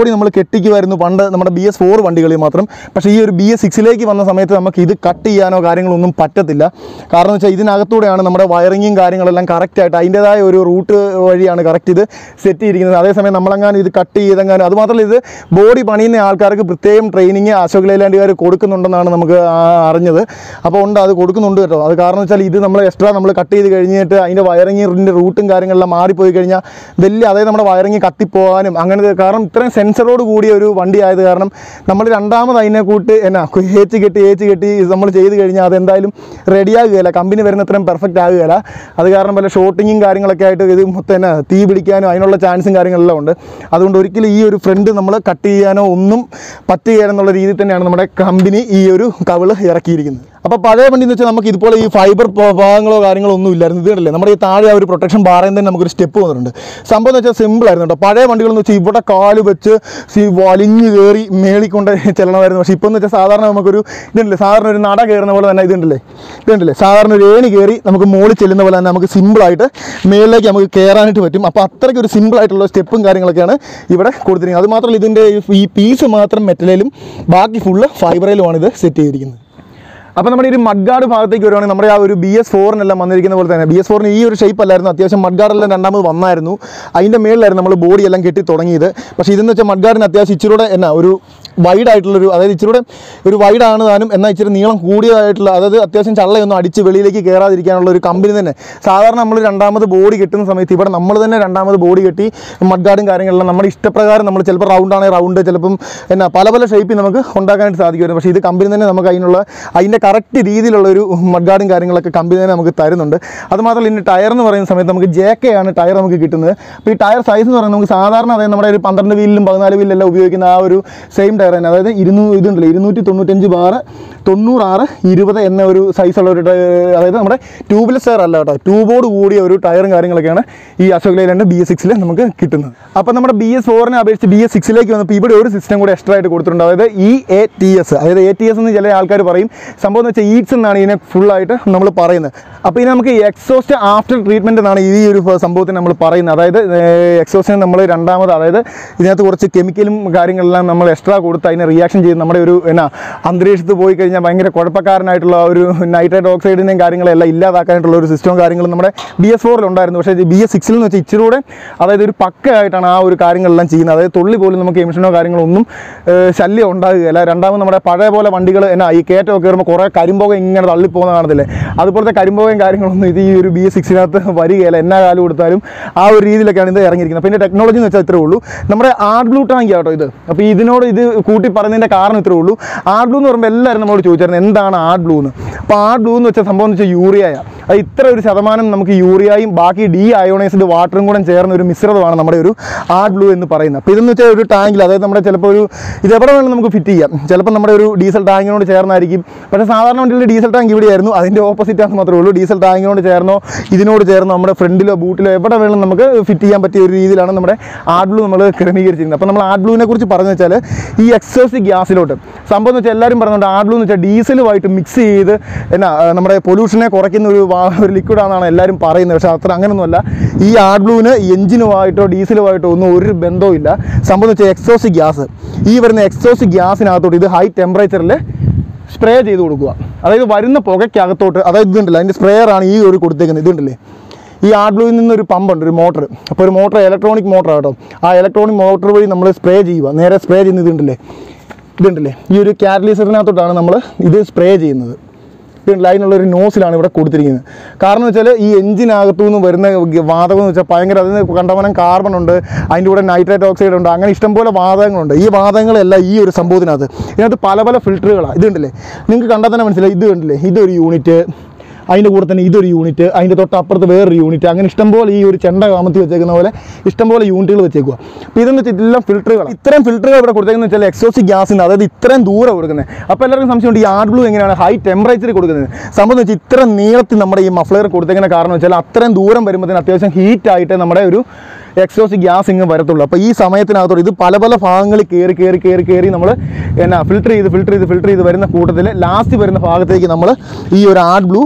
ബോഡി നമ്മൾ കെട്ടിക്കുമായിരുന്നു പണ്ട് നമ്മുടെ ബി എസ് ഫോർ വണ്ടികളിൽ മാത്രം പക്ഷേ ഈ ഒരു ബി എസ് സിക്സിലേക്ക് വന്ന സമയത്ത് നമുക്ക് ഇത് കട്ട് ചെയ്യാനോ കാര്യങ്ങളൊന്നും പറ്റത്തില്ല കാരണം എന്ന് വെച്ചാൽ ഇതിനകത്തൂടെയാണ് നമ്മുടെ വയറിങ്ങും കാര്യങ്ങളെല്ലാം കറക്റ്റായിട്ട് അതിൻ്റേതായ ഒരു റൂട്ട് വഴിയാണ് കറക്റ്റ് ഇത് സെറ്റ് ചെയ്തിരിക്കുന്നത് അതേസമയം നമ്മളെങ്ങാനും ഇത് കട്ട് ചെയ്തെങ്ങാനും അതുമാത്രമല്ല ഇത് ബോഡി പണിയുന്ന ആൾക്കാർക്ക് പ്രത്യേകം ട്രെയിനിങ് അശോക് ലൈലാൻഡുകാർ കൊടുക്കുന്നുണ്ടെന്നാണ് നമുക്ക് ആ അറിഞ്ഞത് അപ്പോൾ ഉണ്ട് അത് കൊടുക്കുന്നുണ്ട് കേട്ടോ അത് കാരണം വെച്ചാൽ ഇത് നമ്മൾ എക്സ്ട്രാ നമ്മൾ കട്ട് ചെയ്ത് കഴിഞ്ഞിട്ട് അതിൻ്റെ വയറിങ്ങിൻ്റെ റൂട്ടും കാര്യങ്ങളെല്ലാം മാറിപ്പോയി കഴിഞ്ഞാൽ വലിയ അതായത് നമ്മുടെ വയറിങ് കത്തിപ്പോകാനും അങ്ങനത്തെ കാരണം ഇത്രയും സെൻസറോട് കൂടിയ ഒരു വണ്ടി ആയത് കാരണം നമ്മൾ രണ്ടാമത് അതിനെ കൂട്ട് എന്നാ ഏച്ച് കെട്ടി ഏച്ച് കെട്ടി നമ്മൾ ചെയ്ത് കഴിഞ്ഞാൽ അതെന്തായാലും റെഡി ആകുകയില്ല കമ്പനി വരുന്ന അത്രയും പെർഫെക്റ്റ് ആകുകയില്ല അത് കാരണം പല ഷോട്ടിങ്ങും കാര്യങ്ങളൊക്കെ ആയിട്ട് ഇത് മൊത്തം എന്നാ തീ പിടിക്കാനും അതിനുള്ള ചാൻസും കാര്യങ്ങളെല്ലാം ഉണ്ട് അതുകൊണ്ട് ഒരിക്കലും ഈ ഒരു ഫ്രണ്ട് നമ്മൾ കട്ട് ചെയ്യാനോ ഒന്നും പറ്റുകയില്ല എന്നുള്ള രീതിയിൽ തന്നെയാണ് നമ്മുടെ കമ്പനി ഈ ഒരു കവിള് ഇറക്കിയിരിക്കുന്നത് അപ്പോൾ പഴയ വണ്ടി എന്ന് വെച്ചാൽ നമുക്ക് ഇതുപോലെ ഈ ഫൈബർ ഭാഗങ്ങളോ കാര്യങ്ങളോ ഒന്നും ഇല്ലായിരുന്നു ഇത് കണ്ടില്ലേ നമ്മുടെ ഈ താഴെ ആ ഒരു പ്രൊട്ടക്ഷൻ ബാറിൽ തന്നെ നമുക്കൊരു സ്റ്റെപ്പ് വന്നിട്ടുണ്ട് സംഭവം എന്ന് വെച്ചാൽ സിമ്പിൾ ആയിരുന്നു കേട്ടോ പഴയ വണ്ടികൾ എന്ന് വെച്ചാൽ ഇവിടെ കാല് വെച്ച് സി വലിഞ്ഞ് കയറി മേളിക്കൊണ്ട് ചെല്ലണമായിരുന്നു പക്ഷേ ഇപ്പോൾ എന്ന് വെച്ചാൽ സാധാരണ നമുക്കൊരു ഇതുണ്ടല്ലേ സാധാരണ ഒരു നട കയറുന്ന പോലെ തന്നെ ഇതുണ്ടല്ലേ ഇതുണ്ടല്ലേ സാധാരണ ഒരു ഏണി കയറി നമുക്ക് മുകളിൽ ചെല്ലുന്ന പോലെ തന്നെ നമുക്ക് സിമ്പിളായിട്ട് മേളിലേക്ക് നമുക്ക് കയറാനായിട്ട് പറ്റും അപ്പോൾ അത്രയ്ക്ക് ഒരു സിമ്പിൾ ആയിട്ടുള്ള സ്റ്റെപ്പും കാര്യങ്ങളൊക്കെയാണ് ഇവിടെ കൊടുത്തിരിക്കുന്നത് അത് മാത്രമല്ല ഇതിൻ്റെ ഈ പീസ് മാത്രം മെറ്റലിലും ബാക്കി ഫുള്ള് ഫൈബറിലുമാണ് ഇത് സെറ്റ് ചെയ്തിരിക്കുന്നത് അപ്പോൾ നമ്മുടെ ഈ ഒരു മഡ്ഗാർഡ് ഭാഗത്തേക്ക് വരുവാണെങ്കിൽ നമ്മുടെ ആ ഒരു ബി എസ് ഫോറിനെല്ലാം വന്നിരിക്കുന്ന പോലെ തന്നെ ബി എസ് ഫോറിന് ഈ ഒരു ഷേപ്പ് അല്ലായിരുന്നു അത്യാവശ്യം മഡ്ഗാർഡെല്ലാം രണ്ടാമത് വന്നായിരുന്നു അതിൻ്റെ മേളിലായിരുന്നു നമ്മൾ ബോഡി എല്ലാം കെട്ടി തുടങ്ങിയത് പക്ഷേ ഇതെന്ന് വെച്ചാൽ മഡ്ഗാർഡിന് അത്യാവശ്യം ഇച്ചിരൂടെ എന്നാ ഒരു വൈഡ് ആയിട്ടുള്ളൊരു അതായത് ഇച്ചിരൂടെ ഒരു വൈഡ് ആണ് താനും എന്നാൽ ഇച്ചിരി നീളം കൂടിയതായിട്ടുള്ള അതായത് അത്യാവശ്യം ചള്ളയൊന്നും അടിച്ച് വെളിയിലേക്ക് കയറാതിരിക്കാനുള്ള ഒരു കമ്പനി തന്നെ സാധാരണ നമ്മൾ രണ്ടാമത് ബോഡി കെട്ടുന്ന സമയത്ത് ഇവിടെ നമ്മൾ തന്നെ രണ്ടാമത് ബോഡി കെട്ടി മഡ്ഗാർഡും കാര്യങ്ങളെല്ലാം നമ്മുടെ ഇഷ്ടപ്രകാരം നമ്മൾ ചിലപ്പോൾ റൗണ്ട് ആണെങ്കിൽ റൗണ്ട് ചിലപ്പം എന്നാ പല പല ഷേപ്പിൽ നമുക്ക് ഉണ്ടാക്കാനായിട്ട് സാധിക്കുമായിരുന്നു പക്ഷേ ഇത് കമ്പനി തന്നെ നമുക്ക് അതിനുള്ള അതിൻ്റെ കറക്റ്റ് രീതിയിലുള്ള ഒരു മഡ്ഗാർഡും കാര്യങ്ങളൊക്കെ കമ്പനി തന്നെ നമുക്ക് തരുന്നുണ്ട് അതുമാത്രമല്ല ഇതിൻ്റെ ടയർ എന്ന് പറയുന്ന സമയത്ത് നമുക്ക് ജെ കെ ആണ് ടയർ നമുക്ക് കിട്ടുന്നത് അപ്പോൾ ഈ ടയർ സൈസ് എന്ന് പറയുന്നത് നമുക്ക് സാധാരണ അതായത് നമ്മുടെ ഒരു പന്ത്രണ്ട് വീലിലും പതിനാല് വീലിലെല്ലാം ഉപയോഗിക്കുന്ന ആ ഒരു സെയിം ടയർ തന്നെ അതായത് ഇരുന്നൂ ഇതുണ്ടല്ലോ ഇരുന്നൂറ്റി തൊണ്ണൂറ്റഞ്ച് ബാറ് തൊണ്ണൂറാറ് ഇരുപത് എന്ന ഒരു സൈസുള്ള ഒരു ടയ- അതായത് നമ്മുടെ ട്യൂബ്ലെസ് ടയർ അല്ല കേട്ടോ ട്യൂബോട് കൂടിയ ഒരു ടയറും കാര്യങ്ങളൊക്കെയാണ് ഈ അശോക് ലൈലാൻഡ് ബി എസ് സിക്സിൽ നമുക്ക് കിട്ടുന്നത് അപ്പോൾ നമ്മുടെ ബി എസ് ഫോറിനെ അപേക്ഷിച്ച് ബി എസ് സിക്സിലേക്ക് വന്നപ്പോൾ ഇവിടെ ഒരു സിസ്റ്റം കൂടെ എക്സ്ട്രാ ആയിട്ട് കൊടുത്തിട്ടുണ്ട് അതായത് ഇ എ ടി എസ് അതായത് എ ടി എസ് എന്ന് ചില ആൾക്കാർ പറയും സംഭവം എന്ന് വെച്ചാൽ ഈറ്റ്സ് എന്നാണ് ഇതിനെ ഫുള്ളായിട്ട് നമ്മൾ പറയുന്നത് അപ്പോൾ ഇതിന് നമുക്ക് എക്സോസ്റ്റ് ആഫ്റ്റർ ട്രീറ്റ്മെൻറ്റ് എന്നാണ് ഈ ഒരു സംഭവത്തിന് നമ്മൾ പറയുന്നത് അതായത് എക്സോസ്റ്റിന് നമ്മൾ രണ്ടാമത് അതായത് ഇതിനകത്ത് കുറച്ച് കെമിക്കലും കാര്യങ്ങളെല്ലാം നമ്മൾ എക്സ്ട്രാ കൊടുത്ത് അതിനെ റിയാക്ഷൻ ചെയ്ത് നമ്മുടെ ഒരു എന്നാ അന്തരീക്ഷത്ത് പോയി കഴിഞ്ഞാൽ ഭയങ്കര കുഴപ്പക്കാരനായിട്ടുള്ള ഒരു നൈട്രേറ്റ് ഓക്സൈഡിനെയും കാര്യങ്ങളെല്ലാം ഇല്ലാതാക്കാനായിട്ടുള്ള ഒരു സിസ്റ്റവും കാര്യങ്ങളും നമ്മുടെ ബി എസ് ഫോറിൽ ഉണ്ടായിരുന്നു പക്ഷേ ബി എസ് സിക്സിൽ എന്ന് വെച്ചാൽ ഇച്ചിരി കൂടെ അതായത് ഒരു പക്കയായിട്ടാണ് ആ ഒരു കാര്യങ്ങളെല്ലാം ചെയ്യുന്നത് അതായത് തുള്ളി പോലും നമുക്ക് എമിഷനോ കാര്യങ്ങളോ ഒന്നും ഏഹ്, ശല്യം ഉണ്ടാകുകയില്ല രണ്ടാമത് നമ്മുടെ പഴയ പോലെ വണ്ടികൾ എന്നാ ഈ കയറ്റമൊക്കെ കയറുമ്പോൾ കുറേ കരിമ്പുക ഇങ്ങനെ തള്ളിപ്പോകുന്ന കാണത്തില്ലേ അതുപോലത്തെ കരിമ്പുകയും കാര്യങ്ങളൊന്നും ഇത് ഈ ഒരു ബി എസ് സിക്സിനകത്ത് വരികയില്ല എന്നാ കാലം കൊടുത്താലും ആ ഒരു രീതിയിലൊക്കെയാണ് ഇത് ഇറങ്ങിയിരിക്കുന്നത് പിന്നെ ടെക്നോളജി എന്ന് വെച്ചാൽ ഇത്രേ ഉള്ളൂ നമ്മുടെ ആർട്ട് ബ്ലൂ ടാങ്ക് കേട്ടോ ഇത് അപ്പോൾ ഇതിനോട് ഇത് കൂട്ടി പറയുന്നതിൻ്റെ കാരണം ഇത്രേ ഉള്ളൂ ആർട്ട് ബ്ലൂ എന്ന് പറയുമ്പോൾ എല്ലാവരും നമ്മളോട് ചോദിച്ചായിരുന്നു എന്താണ് ആർട്ട് ബ്ലൂ എന്ന് അപ്പോൾ ആർട്ട് ബ്ലൂ എന്ന് വെച്ചാൽ സംഭവം എന്ന് വെച്ചാൽ യൂറിയയാണ് അത് ഇത്ര ഒരു ശതമാനം നമുക്ക് യൂറിയയും ബാക്കി ഡി അയോണൈസ്ഡ് വാട്ടറും കൂടെ ചേർന്ന ഒരു മിശ്രിതമാണ് നമ്മുടെ ഒരു ആർട്ട് ബ്ലൂ എന്ന് പറയുന്നത് അപ്പോൾ ഇതെന്ന് വെച്ചാൽ ഒരു ടാങ്കിൽ അതായത് നമ്മുടെ ചിലപ്പോൾ ഒരു ഇത് എവിടെ വേണമെങ്കിലും നമുക്ക് ഫിറ്റ് ചെയ്യാം ചിലപ്പോൾ നമ്മുടെ ഒരു ഡീസൽ ടാങ്കിനോട് ചേർന്നായിരിക്കും പക്ഷേ സാധാരണ വണ്ടിയിൽ ഡീസൽ ടാങ്ക് ഇവിടെയായിരുന്നു അതിൻ്റെ ഓപ്പോസിറ്റ് ആണെന്ന് മാത്രമേ ഉള്ളൂ ഡീസൽ ടാങ്കിനോട് ചേർന്നോ ഇതിനോട് ചേർന്നോ നമ്മുടെ ഫ്രണ്ടിലോ ബൂട്ടിലോ എവിടെ വേണമെങ്കിലും നമുക്ക് ഫിറ്റ് ചെയ്യാൻ പറ്റിയ ഒരു രീതിയിലാണ് നമ്മുടെ ആർട്ട് ബ്ലൂ നമ്മൾ ക്രമീകരിച്ചിരുന്നത് അപ്പോൾ നമ്മൾ ആർട്ട് ബ്ലൂവിനെ കുറിച്ച് പറഞ്ഞു വെച്ചാൽ ഈ എക്സോസ്റ്റ് ഗ്യാസിലോട്ട് സംഭവം എന്ന് വെച്ചാൽ എല്ലാവരും പറയുന്നുണ്ട് ആർട്ട് ബ്ലൂ എന്ന് വെച്ചാൽ ഡീസലുമായിട്ട് മിക്സ് ചെയ്ത് എന്നാ ആ, നമ്മുടെ പൊല്യൂഷനെ കുറയ്ക്കുന്ന ഒരു വാ- ഒരു ലിക്വിഡാണെന്നാണ് എല്ലാവരും പറയുന്നത് പക്ഷേ അത്ര അങ്ങനെയൊന്നുമല്ല ഈ ആർട്ട് ബ്ലൂവിന് എഞ്ചിനുമായിട്ടോ ഡീസലുമായിട്ടോ ഒന്നും ഒരു ബന്ധവും ഇല്ല സംഭവം എന്ന് വെച്ചാൽ എക്സോസ്റ്റ് ഗ്യാസ് ഈ വരുന്ന എക്സോസ്റ്റ് ഗ്യാസിനകത്തോട്ട് ഇത് ഹൈ ടെമ്പറേച്ചറിൽ സ്പ്രേ ചെയ്ത് കൊടുക്കുക അതായത് വരുന്ന പുകയ്ക്കകത്തോട്ട് അതായത് ഇതുണ്ടല്ലോ അതിൻ്റെ സ്പ്രേയറാണ് ഈ ഒരു കൊടുത്തേക്കുന്നത് ഇതുണ്ടല്ലേ ഈ ആർട്ട് ബ്ലൂവിൽ നിന്നൊരു പമ്പുണ്ട് ഒരു മോട്ടർ അപ്പോൾ ഒരു മോട്ടർ ഇലക്ട്രോണിക് മോട്ടർ കേട്ടോ ആ ഇലക്ട്രോണിക് മോട്ടർ വഴി നമ്മൾ സ്പ്രേ ചെയ്യുക നേരെ സ്പ്രേ ചെയ്യുന്ന ഇതുണ്ടല്ലേ ഇതുണ്ടല്ലേ ഈ ഒരു കാറ്റലൈസറിനകത്തോട്ടാണ് നമ്മൾ ഇത് സ്പ്രേ ചെയ്യുന്നത് ഇതുണ്ടല്ലോ അതിനുള്ള ഒരു നോസിലാണ് ഇവിടെ കൊടുത്തിരിക്കുന്നത് കാരണം എന്ന് വെച്ചാൽ ഈ എഞ്ചിനകത്തു നിന്ന് വരുന്ന വാതകം എന്ന് വെച്ചാൽ ഭയങ്കര അതിന് കണ്ടമാനം കാർബൺ ഉണ്ട് അതിൻ്റെ കൂടെ നൈട്രേറ്റ് ഓക്സൈഡ് ഉണ്ട് അങ്ങനെ ഇഷ്ടംപോലെ വാതകങ്ങളുണ്ട് ഈ വാതകങ്ങളെല്ലാം ഈ ഒരു സംഭവത്തിനകത്ത് ഇതിനകത്ത് പല പല ഫിൽറ്ററുകളാണ് ഇതുണ്ടല്ലേ നിങ്ങൾക്ക് കണ്ടാൽ തന്നെ മനസ്സിലായി ഇത് കണ്ടില്ലേ ഇതൊരു യൂണിറ്റ് അതിൻ്റെ കൂടെ തന്നെ ഇതൊരു യൂണിറ്റ് അതിൻ്റെ തൊട്ടപ്പുറത്ത് വേറൊരു യൂണിറ്റ് അങ്ങനെ ഇഷ്ടംപോലെ ഈ ഒരു ചെണ്ട കാമത്തി വെച്ചേക്കുന്ന പോലെ ഇഷ്ടംപോലെ യൂണിറ്റുകൾ വെച്ചേക്കുക അപ്പോൾ ഇതെന്ന് വെച്ചാൽ എല്ലാം ഫിൽറ്ററുകൾ ഇത്രയും ഫിൽറ്ററുകൾ ഇവിടെ കൊടുത്തേക്കുന്നത് വെച്ചാൽ എക്സോസിക് ഗ്യാസിന് അതായത് ഇത്രയും ദൂരം കൊടുക്കുന്നത് അപ്പോൾ എല്ലാവർക്കും സംശയമുണ്ട് ഈ ആർട്ട് ബ്ലൂ എങ്ങനെയാണ് ഹൈ ടെമ്പറേച്ചർ കൊടുക്കുന്നത് സംഭവം എന്ന് വെച്ചാൽ ഇത്ര നീളത്തിൽ നമ്മുടെ ഈ മഫ്ലർ കൊടുത്തേക്കുന്ന കാരണം വെച്ചാൽ അത്രയും ദൂരം വരുമ്പോഴത്തേന് അത്യാവശ്യം ഹീറ്റ് ആയിട്ട് നമ്മുടെ ഒരു എക്സോസ്റ്റ് ഗ്യാസ് ഇങ്ങ് വരത്തുള്ളൂ അപ്പോൾ ഈ സമയത്തിനകത്തോട് ഇത് പല പല ഭാഗങ്ങളിൽ കയറി കയറി കയറി കയറി നമ്മൾ എന്നാ ഫിൽറ്റർ ചെയ്ത് ഫിൽറ്റർ ചെയ്ത് ഫിൽറ്റർ ചെയ്ത് വരുന്ന കൂട്ടത്തിൽ ലാസ്റ്റ് വരുന്ന ഭാഗത്തേക്ക് നമ്മൾ ഈ ഒരു ആർട്ട് ബ്ലൂ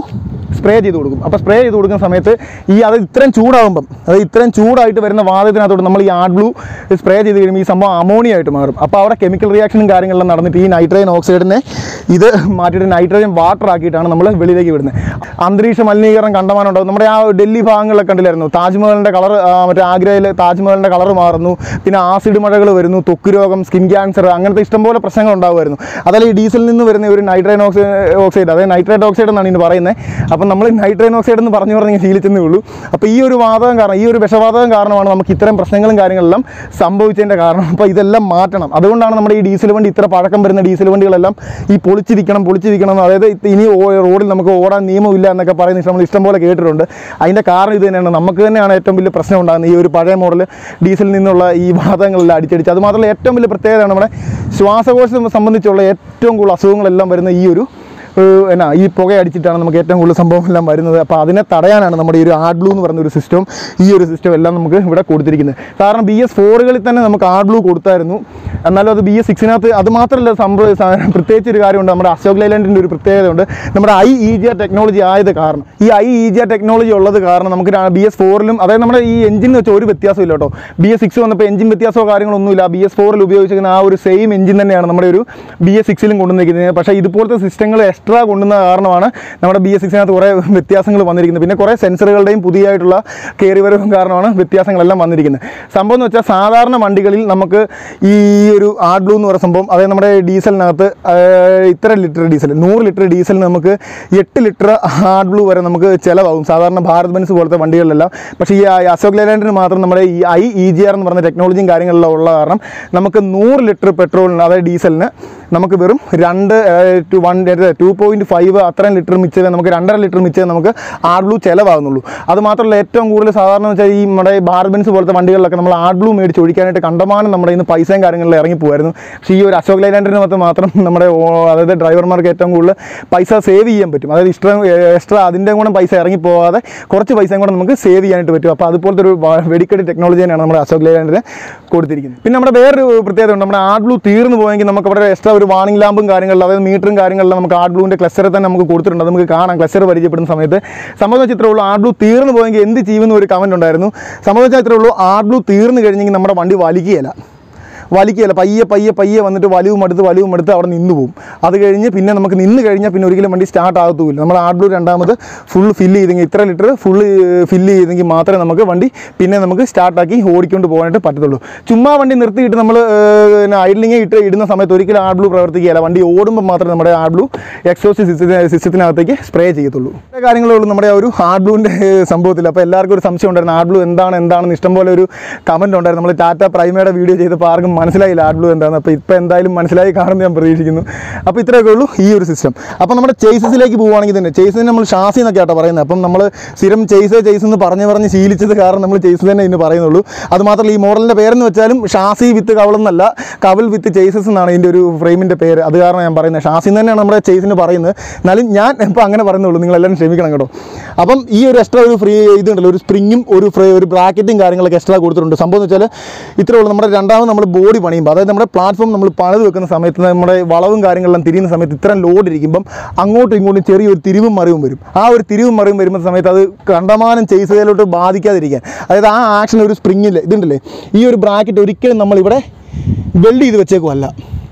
സ്പ്രേ ചെയ്ത് കൊടുക്കും അപ്പോൾ സ്പ്രേ ചെയ്ത് കൊടുക്കുന്ന സമയത്ത് ഈ അത് ഇത്രയും ചൂടാകുമ്പം അത് ഇത്രയും ചൂടായിട്ട് വരുന്ന വാതകത്തിനകത്തോട്ട് നമ്മൾ ഈ ആഡ് ബ്ലൂ സ്പ്രേ ചെയ്ത് കഴിയുമ്പോൾ ഈ സംഭവം അമോണിയ ആയിട്ട് മാറും അപ്പോൾ അവിടെ കെമിക്കൽ റിയാക്ഷനും കാര്യങ്ങളെല്ലാം നടന്നിട്ട് ഈ നൈട്രജൻ ഓക്സൈഡിനെ ഇത് മാറ്റിയിട്ട് നൈട്രജൻ വാട്ടർ ആക്കിയിട്ടാണ് നമ്മൾ വെളിയിലേക്ക് വിടുന്നത് അന്തരീക്ഷ മലിനീകരണം കണ്ടമാനം ഉണ്ടാകും നമ്മുടെ ആ ഡൽഹി ഭാഗങ്ങളിലൊക്കെ കണ്ടില്ലായിരുന്നു താജ്മഹലിൻ്റെ കളർ മറ്റേ ആഗ്രയിലെ താജ്മഹലിൻ്റെ കളർ മാറുന്നു പിന്നെ ആസിഡ് മഴകൾ വരുന്നു ത്വക്ക് രോഗം സ്കിൻ ക്യാൻസർ അങ്ങനത്തെ ഇഷ്ടംപോലെ പ്രശ്നങ്ങൾ ഉണ്ടാകുമായിരുന്നു അതല്ല ഈ ഡീസലിൽ നിന്ന് വരുന്ന ഒരു നൈട്രജൻ ഓക്സൈഡ് ഓക്സൈഡ് അതായത് നൈട്രേറ്റ് ഓക്സൈഡ് എന്നാണ് ഇനി പറയുന്നത് അപ്പം നമ്മൾ നൈട്രജൻ ഓക്സൈഡ് എന്ന് പറഞ്ഞു പറഞ്ഞ് ശീലിച്ചെന്നേ ഉള്ളൂ അപ്പോൾ ഈ ഒരു വാതകം കാരണം ഈ ഒരു വിഷവാതകം കാരണമാണ് നമുക്ക് ഇത്തരം പ്രശ്നങ്ങളും കാര്യങ്ങളെല്ലാം സംഭവിച്ചതിൻ്റെ കാരണം അപ്പോൾ ഇതെല്ലാം മാറ്റണം അതുകൊണ്ടാണ് നമ്മുടെ ഈ ഡീസൽ വണ്ടി ഇത്ര പഴക്കം വരുന്ന ഡീസൽ വണ്ടികളെല്ലാം ഈ പൊളിച്ചിരിക്കണം പൊളിച്ചിരിക്കണം എന്ന് അതായത് ഇത് ഇനി ഓ- റോഡിൽ നമുക്ക് ഓടാൻ നിയമമില്ല എന്നൊക്കെ പറയുന്ന നമ്മൾ ഇഷ്ടംപോലെ കേട്ടിട്ടുണ്ട് അതിൻ്റെ കാരണം ഇത് തന്നെയാണ് നമുക്ക് തന്നെയാണ് ഏറ്റവും വലിയ പ്രശ്നം ഉണ്ടാകുന്നത് ഈ ഒരു പഴയ മോഡൽ ഡീസലിൽ നിന്നുള്ള ഈ വാതകങ്ങളെല്ലാം അടിച്ചടിച്ച് അത് മാത്രമല്ല ഏറ്റവും വലിയ പ്രത്യേകതയാണ് നമ്മുടെ ശ്വാസകോശത്തെ സംബന്ധിച്ചുള്ള ഏറ്റവും കൂടുതൽ അസുഖങ്ങളെല്ലാം വരുന്ന ഈ ഒരു ഏഹ് എന്നാ ഈ പുക അടിച്ചിട്ടാണ് നമുക്ക് ഏറ്റവും കൂടുതൽ സംഭവം എല്ലാം വരുന്നത് അപ്പോൾ അതിനെ തടയാനാണ് നമ്മുടെ ഈ ഒരു ആഡ് ബ്ലൂ എന്ന് പറയുന്ന ഒരു സിസ്റ്റം ഈ ഒരു സിസ്റ്റം എല്ലാം നമുക്ക് ഇവിടെ കൊടുത്തിരിക്കുന്നത് കാരണം ബി എസ് ഫോറുകളിൽ തന്നെ നമുക്ക് ആഡ് ബ്ലൂ കൊടുത്തായിരുന്നു എന്നാലും അത് ബി എസ് സിക്സിനകത്ത് അത് മാത്രമല്ല സംഭവം സ- പ്രത്യേകിച്ച് ഒരു കാര്യമുണ്ട് നമ്മുടെ അശോക് ലൈലാൻഡിൻ്റെ ഒരു പ്രത്യേകതയുണ്ട് നമ്മുടെ I E G R technology ആയത് കാരണം ഈ I E G R technology ഉള്ളത് കാരണം നമുക്ക് ബി എസ് ഫോറിലും അതായത് നമ്മുടെ ഈ എഞ്ചിൻ വെച്ച് ഒരു വ്യത്യാസമില്ല കേട്ടോ ബി എസ് സിക്സ് വന്നപ്പോൾ എഞ്ചിൻ വ്യത്യാസമോ കാര്യങ്ങളൊന്നുമില്ല ബി എസ് ഫോറിൽ ഉപയോഗിച്ചിരിക്കുന്ന ആ ഒരു സെയിം എഞ്ചിൻ തന്നെയാണ് നമ്മുടെ ഒരു ബി എസ് സിക്സിലും കൊണ്ടുവന്നിരിക്കുന്നത് പക്ഷേ ഇതുപോലത്തെ സിസ്റ്റങ്ങൾ എക്സ്ട്രാ കൊണ്ടുവന്ന കാരണമാണ് നമ്മുടെ ബി എസ് സിക്സിനകത്ത് കുറേ വ്യത്യാസങ്ങൾ വന്നിരിക്കുന്നത് പിന്നെ കുറേ സെൻസറുകളുടെയും പുതിയതായിട്ടുള്ള കയറി വരവും കാരണമാണ് വ്യത്യാസങ്ങളെല്ലാം വന്നിരിക്കുന്നത് സംഭവം എന്ന് വെച്ചാൽ സാധാരണ വണ്ടികളിൽ നമുക്ക് ഈ ഒരു ആഡ് ബ്ലൂ എന്ന് പറയുന്ന സംഭവം അതായത് നമ്മുടെ ഡീസലിനകത്ത് ആ, ഇത്ര ലിറ്റർ ഡീസൽ നൂറ് ലിറ്റർ ഡീസലിന് നമുക്ക് എട്ട് ലിറ്റർ ആഡ് ബ്ലൂ വരെ നമുക്ക് ചിലവാകും സാധാരണ ഭാരത് ബെൻസ് പോലത്തെ വണ്ടികളിലെല്ലാം പക്ഷേ ഈ അശോക് ലെലാൻഡിന് മാത്രം നമ്മുടെ ഈ ഐ ഇ ജി ആർ എന്ന് പറയുന്ന ടെക്നോളജിയും കാര്യങ്ങളെല്ലാം ഉള്ള കാരണം നമുക്ക് നൂറ് ലിറ്റർ പെട്രോളിന് അതായത് ഡീസലിന് നമുക്ക് വെറും രണ്ട് two one two point five അത്രയും ലിറ്റർ മിച്ചത് നമുക്ക് രണ്ടര ലിറ്റർ മിച്ചത് നമുക്ക് ആഡ് ബ്ലൂ ചിലവാകുന്നുള്ളൂ അത് മാത്രമല്ല ഏറ്റവും കൂടുതൽ സാധാരണ വെച്ചാൽ ഈ നമ്മുടെ ഭാരത് ബെൻസ് പോലത്തെ വണ്ടികളിലൊക്കെ നമ്മൾ ആഡ് ബ്ലൂ മേടിച്ച് ഒഴിക്കാനായിട്ട് കണ്ടമാനം നമ്മുടെ ഇന്ന് പൈസയും കാര്യങ്ങളിൽ ഇറങ്ങി പോകുമായിരുന്നു പക്ഷേ ഈ ഒരു അശോക് ലൈലാൻഡിന് മാത്രം മാത്രം നമ്മുടെ ഓ- അതായത് ഡ്രൈവർമാർക്ക് ഏറ്റവും കൂടുതൽ പൈസ സേവ് ചെയ്യാൻ പറ്റും അതായത് ഇഷ്ടം എക്സ്ട്രാ അതിൻ്റെ കൂടെ പൈസ ഇറങ്ങി പോകാതെ കുറച്ച് പൈസയും കൂടെ നമുക്ക് സേവ് ചെയ്യാനായിട്ട് പറ്റും അപ്പോൾ അതുപോലത്തെ ഒരു വ- വെടിക്കെട്ട് ടെക്നോളജി തന്നെയാണ് നമ്മുടെ അശോക് ലൈലാൻഡിന് കൊടുത്തിരിക്കുന്നത് പിന്നെ നമ്മുടെ വേറൊരു പ്രത്യേകത ഉണ്ട് നമ്മുടെ ആഡ് ബ്ലൂ തീർന്നു പോയെങ്കിൽ നമുക്ക് അവിടെ എക്സ്ട്രാ ഒരു വാണിംഗ് ലാമ്പും കാര്യങ്ങളിലും അതായത് മീറ്ററും കാര്യങ്ങളിലും നമുക്ക് ആഡ് ബ്ലൂവിൻ്റെ ക്ലസ്റ്ററിൽ തന്നെ നമുക്ക് കൊടുത്തിട്ടുണ്ട് അത് നമുക്ക് കാണാം ക്ലസ്റ്റർ പരിചയപ്പെടുന്ന സമയത്ത് സംഭവം ചിത്രമേ ഉള്ളൂ ആഡ് ബ്ലൂ തീർന്നു പോയെങ്കിൽ എന്ത് ചെയ്യുമെന്ന് ഒരു കമൻറ്റ് ഉണ്ടായിരുന്നു സംഭവം ചിത്രമേ ഉള്ളൂ ആഡ് ബ്ലൂ തീർന്നു കഴിഞ്ഞെങ്കിൽ നമ്മുടെ വണ്ടി വലിക്കുകയില്ല വലിക്കുകയില്ല പയ്യെ പയ്യെ പയ്യെ വന്നിട്ട് വലിവും എടുത്ത് വലിവും എടുത്ത് അവിടെ നിന്ന് പോകും അത് കഴിഞ്ഞ് പിന്നെ നമുക്ക് നിന്ന് കഴിഞ്ഞാൽ പിന്നെ ഒരിക്കലും വണ്ടി സ്റ്റാർട്ട് ആകത്തുമില്ല നമ്മൾ ആഡ് ബ്ലൂ രണ്ടാമത് ഫുൾ ഫില്ല് ചെയ്തെങ്കിൽ ഇത്ര ലിറ്റർ ഫുള്ള് ഫില്ല് ചെയ്തെങ്കിൽ മാത്രമേ നമുക്ക് വണ്ടി പിന്നെ നമുക്ക് സ്റ്റാർട്ടാക്കി ഓടിക്കൊണ്ട് പോകാനായിട്ട് പറ്റത്തുള്ളൂ ചുമ്മാ വണ്ടി നിർത്തിയിട്ട് നമ്മൾ ഐഡലിങ് ഇട്ട് ഇടുന്ന സമയത്ത് ഒരിക്കലും ആഡ് ബ്ലൂ പ്രവർത്തിക്കുകയില്ല വണ്ടി ഓടുമ്പോൾ മാത്രമേ നമ്മുടെ ആഡ് ബ്ലൂ എക്സോസ്റ്റ് സിസ്റ്റത്തിനകത്തേക്ക് സ്പ്രേ ചെയ്യത്തുള്ളൂ ഇത്ര കാര്യങ്ങളേ ഉള്ളൂ നമ്മുടെ ആ ഒരു ആഡ് ബ്ലൂവിൻ്റെ സംഭവത്തിൽ അപ്പോൾ എല്ലാവർക്കും ഒരു സംശയം ഉണ്ടായിരുന്നു ആഡ് ബ്ലൂ എന്താണ് എന്താണെന്ന് ഇഷ്ടംപോലെ ഒരു കമൻറ്റ് ഉണ്ടായിരുന്നു നമ്മൾ ടാറ്റ പ്രൈമയുടെ വീഡിയോ ചെയ്തപ്പോൾ ആർക്കും മനസ്സിലായില്ല ആഡ് ബ്ലൂ എന്താണെന്ന് അപ്പോൾ ഇപ്പോൾ എന്തായാലും മനസ്സിലായി കാണുമെന്ന് ഞാൻ പ്രതീക്ഷിക്കുന്നു അപ്പോൾ ഇത്രയൊക്കെ ഉള്ളൂ ഈ ഒരു സിസ്റ്റം അപ്പോൾ നമ്മുടെ ചേസസിലേക്ക് പോവുകയാണെങ്കിൽ തന്നെ ചേസിന് നമ്മൾ ഷാസി എന്നൊക്കെ ആട്ടോ പറയുന്നത് അപ്പം നമ്മൾ സ്ഥിരം ചേസ് ചേസ് എന്ന് പറഞ്ഞ് പറഞ്ഞ് ശീലിച്ചത് കാരണം നമ്മൾ ചേസ് തന്നെ ഇന്ന് പറയുന്നുള്ളൂ അത് മാത്രമല്ല ഈ മോഡലിൻ്റെ പേരെന്ന് വെച്ചാലും ഷാസി വിത്ത് കവളെന്നല്ല കവൽ വിത്ത് ചേസസ് എന്നാണ് ഇതിൻ്റെ ഒരു ഫ്രെയിമിൻ്റെ പേര് അത് കാരണം ഞാൻ പറയുന്നത് ഷാസി എന്ന് തന്നെയാണ് നമ്മുടെ ചേസിന് പറയുന്നത് എന്നാലും ഞാൻ ഇപ്പോൾ അങ്ങനെ പറയുന്നുള്ളൂ നിങ്ങളെല്ലാവരും ക്ഷമിക്കണം കേട്ടോ അപ്പം ഈ ഒരു എക്സ്ട്രാ ഒരു ഫ്രീ ഇതുണ്ടല്ലോ ഒരു സ്പ്രിങ്ങും ഒരു ഫ്രേ ഒരു ബ്രാക്കറ്റും കാര്യങ്ങളൊക്കെ എക്സ്ട്രാ കൊടുത്തിട്ടുണ്ട് സംഭവം എന്ന് വെച്ചാൽ ഇത്രേ ഉള്ളൂ നമ്മുടെ രണ്ടാമത് നമ്മൾ ബോഡി പണിയുമ്പോൾ അതായത് നമ്മുടെ പ്ലാറ്റ്ഫോം നമ്മൾ പണിത് വെക്കുന്ന സമയത്ത് നമ്മുടെ വളവും കാര്യങ്ങളെല്ലാം തിരിയുന്ന സമയത്ത് ഇത്രയും ലോഡ് ഇരിക്കുമ്പം അങ്ങോട്ടും ഇങ്ങോട്ടും ചെറിയൊരു തിരിവും മറിവും വരും ആ ഒരു തിരിവും മറിവും വരുന്ന സമയത്ത് അത് കണ്ടമാനം ചെയ്സയിലോട്ട് ബാധിക്കാതിരിക്കാൻ അതായത് ആ ആക്ഷൻ ഒരു സ്പ്രിങ്ങില്ലേ ഇതുണ്ടല്ലേ ഈ ഒരു ബ്രാക്കറ്റ് ഒരിക്കലും നമ്മളിവിടെ വെൽഡ് ചെയ്ത് വെച്ചേക്കുമല്ല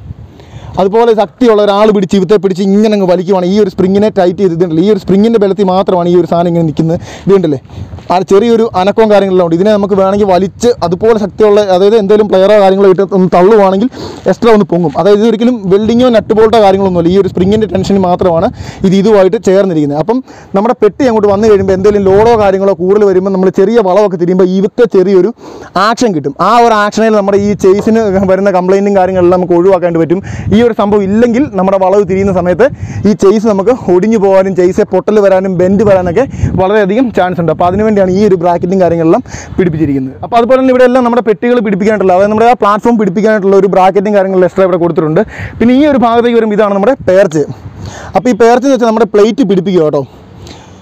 അതുപോലെ ശക്തിയുള്ള ഒരാൾ പിടിച്ച് ഇവത്തെ പിടിച്ച് ഇങ്ങനെ അങ്ങ് വലിക്കുവാണ് ഈ ഒരു സ്പ്രിങ്ങിനെ ടൈറ്റ് ചെയ്ത് ഇതുണ്ടല്ലേ ഈ ഒരു സ്പ്രിങ്ങിൻ്റെ ബലത്തിൽ മാത്രമാണ് ഈ ഒരു സാധനം ഇങ്ങനെ നിൽക്കുന്നത് ഇതുണ്ടല്ലേ ആ ചെറിയൊരു അനക്കവും കാര്യങ്ങളെല്ലാം ഉണ്ട് ഇതിനെ നമുക്ക് വേണമെങ്കിൽ വലിച്ച് അതുപോലെ ശക്തിയുള്ള അതായത് എന്തെങ്കിലും പ്ലെയറോ കാര്യങ്ങളോ ഇട്ട് ഒന്ന് തള്ളുവാണെങ്കിൽ എക്സ്ട്രാ ഒന്ന് പൊങ്ങും അതായത് ഇതൊരിക്കലും വെൽഡിങ്ങോ നട്ട് ബോൾട്ടോ കാര്യങ്ങളൊന്നുമില്ല ഈ ഒരു സ്പ്രിങ്ങിൻ്റെ ടെൻഷന് മാത്രമാണ് ഇത് ഇതുമായിട്ട് ചേർന്നിരിക്കുന്നത് അപ്പം നമ്മുടെ പെട്ടി അങ്ങോട്ട് വന്നു കഴിയുമ്പോൾ എന്തെങ്കിലും ലോഡോ കാര്യങ്ങളോ കൂടുതൽ വരുമ്പോൾ നമ്മൾ ചെറിയ വളമൊക്കെ തിരിയുമ്പോൾ ഇവത്തെ ചെറിയൊരു ആക്ഷൻ കിട്ടും ആ ഒരു ആക്ഷനിൽ നമ്മുടെ ഈ ചേസിന് വരുന്ന കംപ്ലൈൻറ്റും കാര്യങ്ങളെല്ലാം നമുക്ക് ഒഴിവാക്കാണ്ട് പറ്റും ഈ ഒരു സംഭവം ഇല്ലെങ്കിൽ നമ്മുടെ വളവ് തിരിയുന്ന സമയത്ത് ഈ ചേസ് നമുക്ക് ഒടിഞ്ഞു പോകാനും ചേസെ പൊട്ടൽ വരാനും ബെൻഡ് വരാനൊക്കെ വളരെയധികം ചാൻസ് ഉണ്ട് അപ്പോൾ അതിനുവേണ്ടിയാണ് ഈ ഒരു ബ്രാക്കറ്റും കാര്യങ്ങളെല്ലാം പിടിപ്പിച്ചിരിക്കുന്നത് അപ്പോൾ അതുപോലെ തന്നെ ഇവിടെ എല്ലാം നമ്മുടെ പെട്ടികൾ പിടിപ്പിക്കാനായിട്ടുള്ള അതായത് നമ്മുടെ ആ പ്ലാറ്റ്ഫോം പിടിപ്പിക്കാനായിട്ടുള്ള ഒരു ബ്രാക്കറ്റും കാര്യങ്ങളും എക്സ്ട്രാ ഇവിടെ കൊടുത്തിട്ടുണ്ട് പിന്നെ ഈ ഒരു ഭാഗത്തേക്ക് വരുമ്പോൾ ഇതാണ് നമ്മുടെ പേർച്ച് അപ്പോൾ ഈ പേർച്ച് എന്ന് വെച്ചാൽ നമ്മുടെ പ്ലേറ്റ് പിടിപ്പിക്കുക കേട്ടോ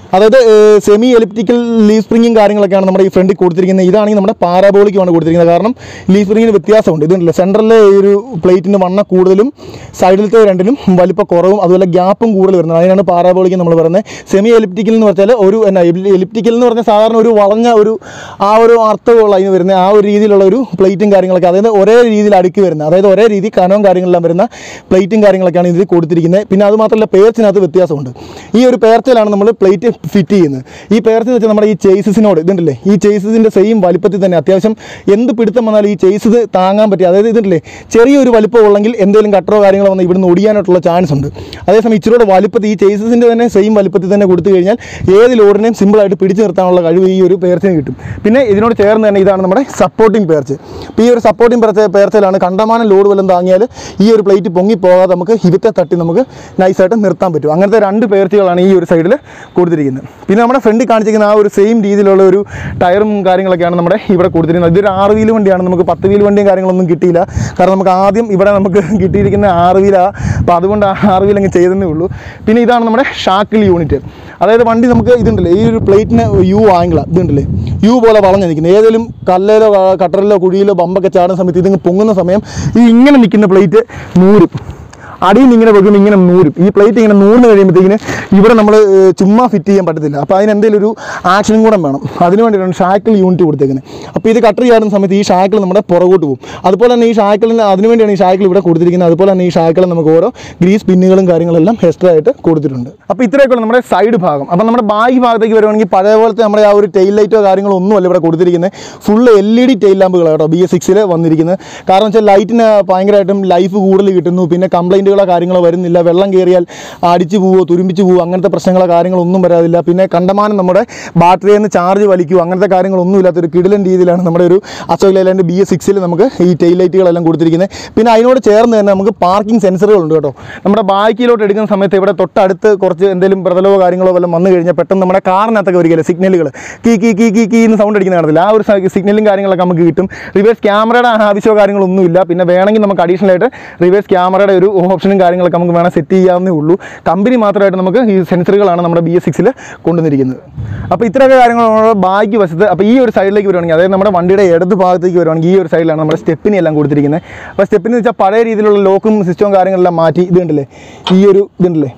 അതായത് സെമി എലിപ്റ്റിക്കൽ ലീവ് സ്പ്രിങ്ങും കാര്യങ്ങളൊക്കെയാണ് നമ്മുടെ ഈ ഫ്രണ്ടിൽ കൊടുത്തിരിക്കുന്നത് ഇതാണെങ്കിൽ നമ്മുടെ പാരാബോളിക്കുമാണ് കൊടുത്തിരിക്കുന്നത് കാരണം ലീവ് സ്പ്രിങ്ങിന് വ്യത്യാസമുണ്ട് ഇതുണ്ടല്ലോ സെൻറ്ററിലെ ഈ ഒരു പ്ലേറ്റിന് വണ്ണ കൂടുതലും സൈഡിലത്തെ രണ്ടിനും വലിപ്പ കുറവും അതുപോലെ ഗ്യാപ്പും കൂടുതൽ വരുന്നത് അതിനാണ് പാരാബോളിക്ക് നമ്മൾ പറയുന്നത് സെമി എലിപ്റ്റിക്കൽ എന്ന് പറഞ്ഞാൽ ഒരു എന്നാ എലിപ്റ്റിക്കൽ എന്ന് പറഞ്ഞാൽ സാധാരണ ഒരു വളഞ്ഞ ഒരു ആ ഒരു അർത്ഥമുള്ള അതിന് വരുന്ന ആ ഒരു രീതിയിലുള്ള ഒരു പ്ലേറ്റും കാര്യങ്ങളൊക്കെ അതായത് ഒരേ രീതിയിൽ അടുക്കി വരുന്നത് അതായത് ഒരേ രീതി കനവും കാര്യങ്ങളെല്ലാം വരുന്ന പ്ലേറ്റും കാര്യങ്ങളൊക്കെയാണ് ഇതിൽ കൊടുത്തിരിക്കുന്നത് പിന്നെ അത് മാത്രമല്ല പേർച്ചിനകത്ത് വ്യത്യാസമുണ്ട് ഈ ഒരു പേർച്ചിലാണ് നമ്മൾ പ്ലേറ്റ് ഫിറ്റ് ചെയ്യുന്നത് ഈ പേർച്ച് വെച്ചാൽ നമ്മുടെ ഈ ചേസസിനോട് ഇതുണ്ടല്ലേ ഈ ചേസസിൻ്റെ സെയിം വലിപ്പത്തിൽ തന്നെ അത്യാവശ്യം എന്ത് പിടുത്തം വന്നാലും ഈ ചേസസ് താങ്ങാൻ പറ്റും അതായത് ഇതുണ്ടല്ലേ ചെറിയൊരു വലിപ്പം ഉള്ളെങ്കിൽ എന്തെങ്കിലും കട്ടറോ കാര്യങ്ങളോ വന്ന് ഇവിടുന്ന് ഒടിയാനായിട്ടുള്ള ചാൻസ് ഉണ്ട് അതേസമയം ഇച്ചിരൂടെ വലിപ്പത്തിൽ ഈ ചേസസിൻ്റെ തന്നെ സെയിം വലിപ്പത്തിൽ തന്നെ കൊടുത്തു കഴിഞ്ഞാൽ ഏത് ലോഡിനെയും സിമ്പിളായിട്ട് പിടിച്ചു നിർത്താനുള്ള കഴിവ് ഈ ഒരു പേർച്ചിന് കിട്ടും പിന്നെ ഇതിനോട് ചേർന്ന് തന്നെ ഇതാണ് നമ്മുടെ സപ്പോർട്ടിംഗ് പേർച്ച് അപ്പോൾ ഈ ഒരു സപ്പോർട്ടിംഗ് പേർച്ച പേർച്ചയിലാണ് കണ്ടമാനം ലോഡ് വല്ലതും താങ്ങിയാൽ ഈ ഒരു പ്ലേറ്റ് പൊങ്ങി പോകാതെ നമുക്ക് ഹിബത്തെ തട്ടി നമുക്ക് നൈസായിട്ട് നിർത്താൻ പറ്റും അങ്ങനത്തെ രണ്ട് പേർച്ചുകളാണ് ഈ ഒരു സൈഡിൽ കൊടുത്തിരിക്കുന്നത് പിന്നെ നമ്മുടെ ഫ്രണ്ടിൽ കാണിച്ചിരിക്കുന്ന ആ ഒരു സെയിം രീതിയിലുള്ള ഒരു ടയറും കാര്യങ്ങളൊക്കെയാണ് നമ്മുടെ ഇവിടെ കൊടുത്തിരിക്കുന്നത് ഇതൊരു ആറ് വീൽ വണ്ടിയാണ് നമുക്ക് പത്ത് വീൽ വണ്ടിയും കാര്യങ്ങളൊന്നും കിട്ടിയില്ല കാരണം നമുക്ക് ആദ്യം ഇവിടെ നമുക്ക് കിട്ടിയിരിക്കുന്ന ആറ് വീലാണ് അപ്പോൾ അതുകൊണ്ട് ആ ആറ് വീൽ അങ്ങ് ചെയ്തതേ ഉള്ളൂ പിന്നെ ഇതാണ് നമ്മുടെ ഷാക്കിൾ യൂണിറ്റ് അതായത് വണ്ടി നമുക്ക് ഇതുണ്ടല്ലേ ഈ ഒരു പ്ലേറ്റിന് യു ആംഗിളാണ് ഇതുണ്ടല്ലേ യു പോലെ വളഞ്ഞു നിൽക്കുന്നത് ഏതെങ്കിലും കല്ലിലോ കട്ടറിലോ കുഴിയിലോ ബമ്പൊക്കെ ചാടുന്ന സമയത്ത് ഇതിങ്ങ് പൊങ്ങുന്ന സമയം ഈ ഇങ്ങനെ നിൽക്കുന്ന പ്ലേറ്റ് നൂരും അടിയിൽ നിന്ന് ഇങ്ങനെ വെക്കുമ്പോൾ ഇങ്ങനെ നൂരും ഈ പ്ലേറ്റ് ഇങ്ങനെ നൂറിന് കഴിയുമ്പോഴത്തേക്കിന് ഇവിടെ നമ്മൾ ചുമ്മാ ഫിറ്റ് ചെയ്യാൻ പറ്റത്തില്ല അപ്പോൾ അതിന് എന്തെങ്കിലും ഒരു ആക്ഷനും കൂടെ വേണം അതിന് വേണ്ടിയിട്ടാണ് ഷാക്കിൾ യൂണിറ്റ് കൊടുത്തേക്കുന്നത് അപ്പോൾ ഇത് കട്ടർ ചെയ്യാറുന്ന സമയത്ത് ഈ ഷാക്കിൾ നമ്മുടെ പുറകോട്ട് പോകും അതുപോലെ തന്നെ ഈ ഷാക്കിളിന് അതിന് വേണ്ടിയാണ് ഈ ഷാക്കിൾ ഇവിടെ കൊടുത്തിരിക്കുന്നത് അതുപോലെ തന്നെ ഈ ഷാക്കിൾ നമുക്ക് ഓരോ ഗ്രീസ് പിന്നുകളും കാര്യങ്ങളെല്ലാം എക്സ്ട്രാ ആയിട്ട് കൊടുത്തിട്ടുണ്ട് അപ്പോൾ ഇത്രയൊക്കെയുള്ള നമ്മുടെ സൈഡ് ഭാഗം അപ്പോൾ നമ്മുടെ ബാക്കി ഭാഗത്തേക്ക് വരുവാണെങ്കിൽ പഴയ പോലത്തെ നമ്മുടെ ആ ഒരു ടെയിൽ ലൈറ്റോ കാര്യങ്ങളോ ഒന്നുമല്ല ഇവിടെ കൊടുത്തിരിക്കുന്നത് full L E D tail ലാമ്പുകളാണ് കേട്ടോ ബി എസ് സിക്സിൽ വന്നിരിക്കുന്നത് കാരണം വെച്ചാൽ ലൈറ്റിന് ഭയങ്കരമായിട്ടും ലൈഫ് കൂടുതൽ കിട്ടുന്നു പിന്നെ കംപ്ലൈൻറ്റുകളോ കാര്യങ്ങളോ വരുന്നില്ല വെള്ളം കയറിയാൽ അടിച്ചു പോവോ തുരുമ്പിച്ച് പോവോ അങ്ങനത്തെ പ്രശ്നങ്ങളോ കാര്യങ്ങളോ ഒന്നും വരാതില്ല പിന്നെ കണ്ടമാനം നമ്മുടെ ബാറ്ററിയിൽ നിന്ന് ചാർജ് വലിക്കുമോ അങ്ങനത്തെ കാര്യങ്ങളൊന്നും ഇല്ലാത്തൊരു കിടിലൻ രീതിയിലാണ് നമ്മുടെ ഒരു അശോക് ലൈലാൻഡ് ബി എസ് സിക്സിൽ നമുക്ക് ഈ ടെയിൽ ലൈറ്റുകളെല്ലാം കൊടുത്തിരിക്കുന്നത് പിന്നെ അതിനോട് ചേർന്ന് തന്നെ നമുക്ക് പാർക്കിംഗ് സെൻസറുകളുണ്ട് കേട്ടോ നമ്മുടെ ബാക്കിലോട്ട് എടുക്കുന്ന സമയത്ത് ഇവിടെ തൊട്ടടുത്ത് കുറച്ച് എന്തെങ്കിലും പ്രതലോ കാര്യങ്ങളോ വല്ലതും വന്നു കഴിഞ്ഞാൽ പെട്ടെന്ന് നമ്മുടെ കാറിനകത്തൊക്കെ ഒരിക്കലും സിഗ്നലുകൾ കീ കീ കീ കീ കീ എന്ന് സൗണ്ട് അടിക്കുന്ന കാണത്തില്ല ആ ഒരു സിഗ്നലും കാര്യങ്ങളൊക്കെ നമുക്ക് കിട്ടും റിവേഴ്സ് ക്യാമറയുടെ ആവശ്യമോ കാര്യങ്ങളൊന്നുമില്ല പിന്നെ വേണമെങ്കിൽ നമുക്ക് അഡീഷണൽ ആയിട്ട് റിവേഴ്സ് ക്യാമറയുടെ ഒരു ഓപ്ഷനും കാര്യങ്ങളൊക്കെ നമുക്ക് വേണം സെറ്റ് ചെയ്യാവുന്നേ ഉള്ളൂ കമ്പനി മാത്രമായിട്ട് നമുക്ക് ഈ സെൻസറുകളാണ് നമ്മുടെ ബി എസ് സിക്സിൽ കൊണ്ടുവന്നിരിക്കുന്നത് അപ്പോൾ ഇത്രയൊക്കെ കാര്യങ്ങളാണ് ബാക്കി വശത്ത് അപ്പോൾ ഈ ഒരു സൈഡിലേക്ക് വരുവാണെങ്കിൽ അതായത് നമ്മുടെ വണ്ടിയുടെ ഇടത് ഭാഗത്തേക്ക് വരുവാണെങ്കിൽ ഈ ഒരു സൈഡിലാണ് നമ്മുടെ സ്റ്റെപ്പിനെ എല്ലാം കൊടുത്തിരിക്കുന്നത് അപ്പോൾ സ്റ്റെപ്പിന് വെച്ചാൽ പഴയ രീതിയിലുള്ള ലോക്കും സിസ്റ്റവും കാര്യങ്ങളെല്ലാം മാറ്റി ഇത് കണ്ടില്ലേ ഈ ഒരു ഇതുണ്ടല്ലേ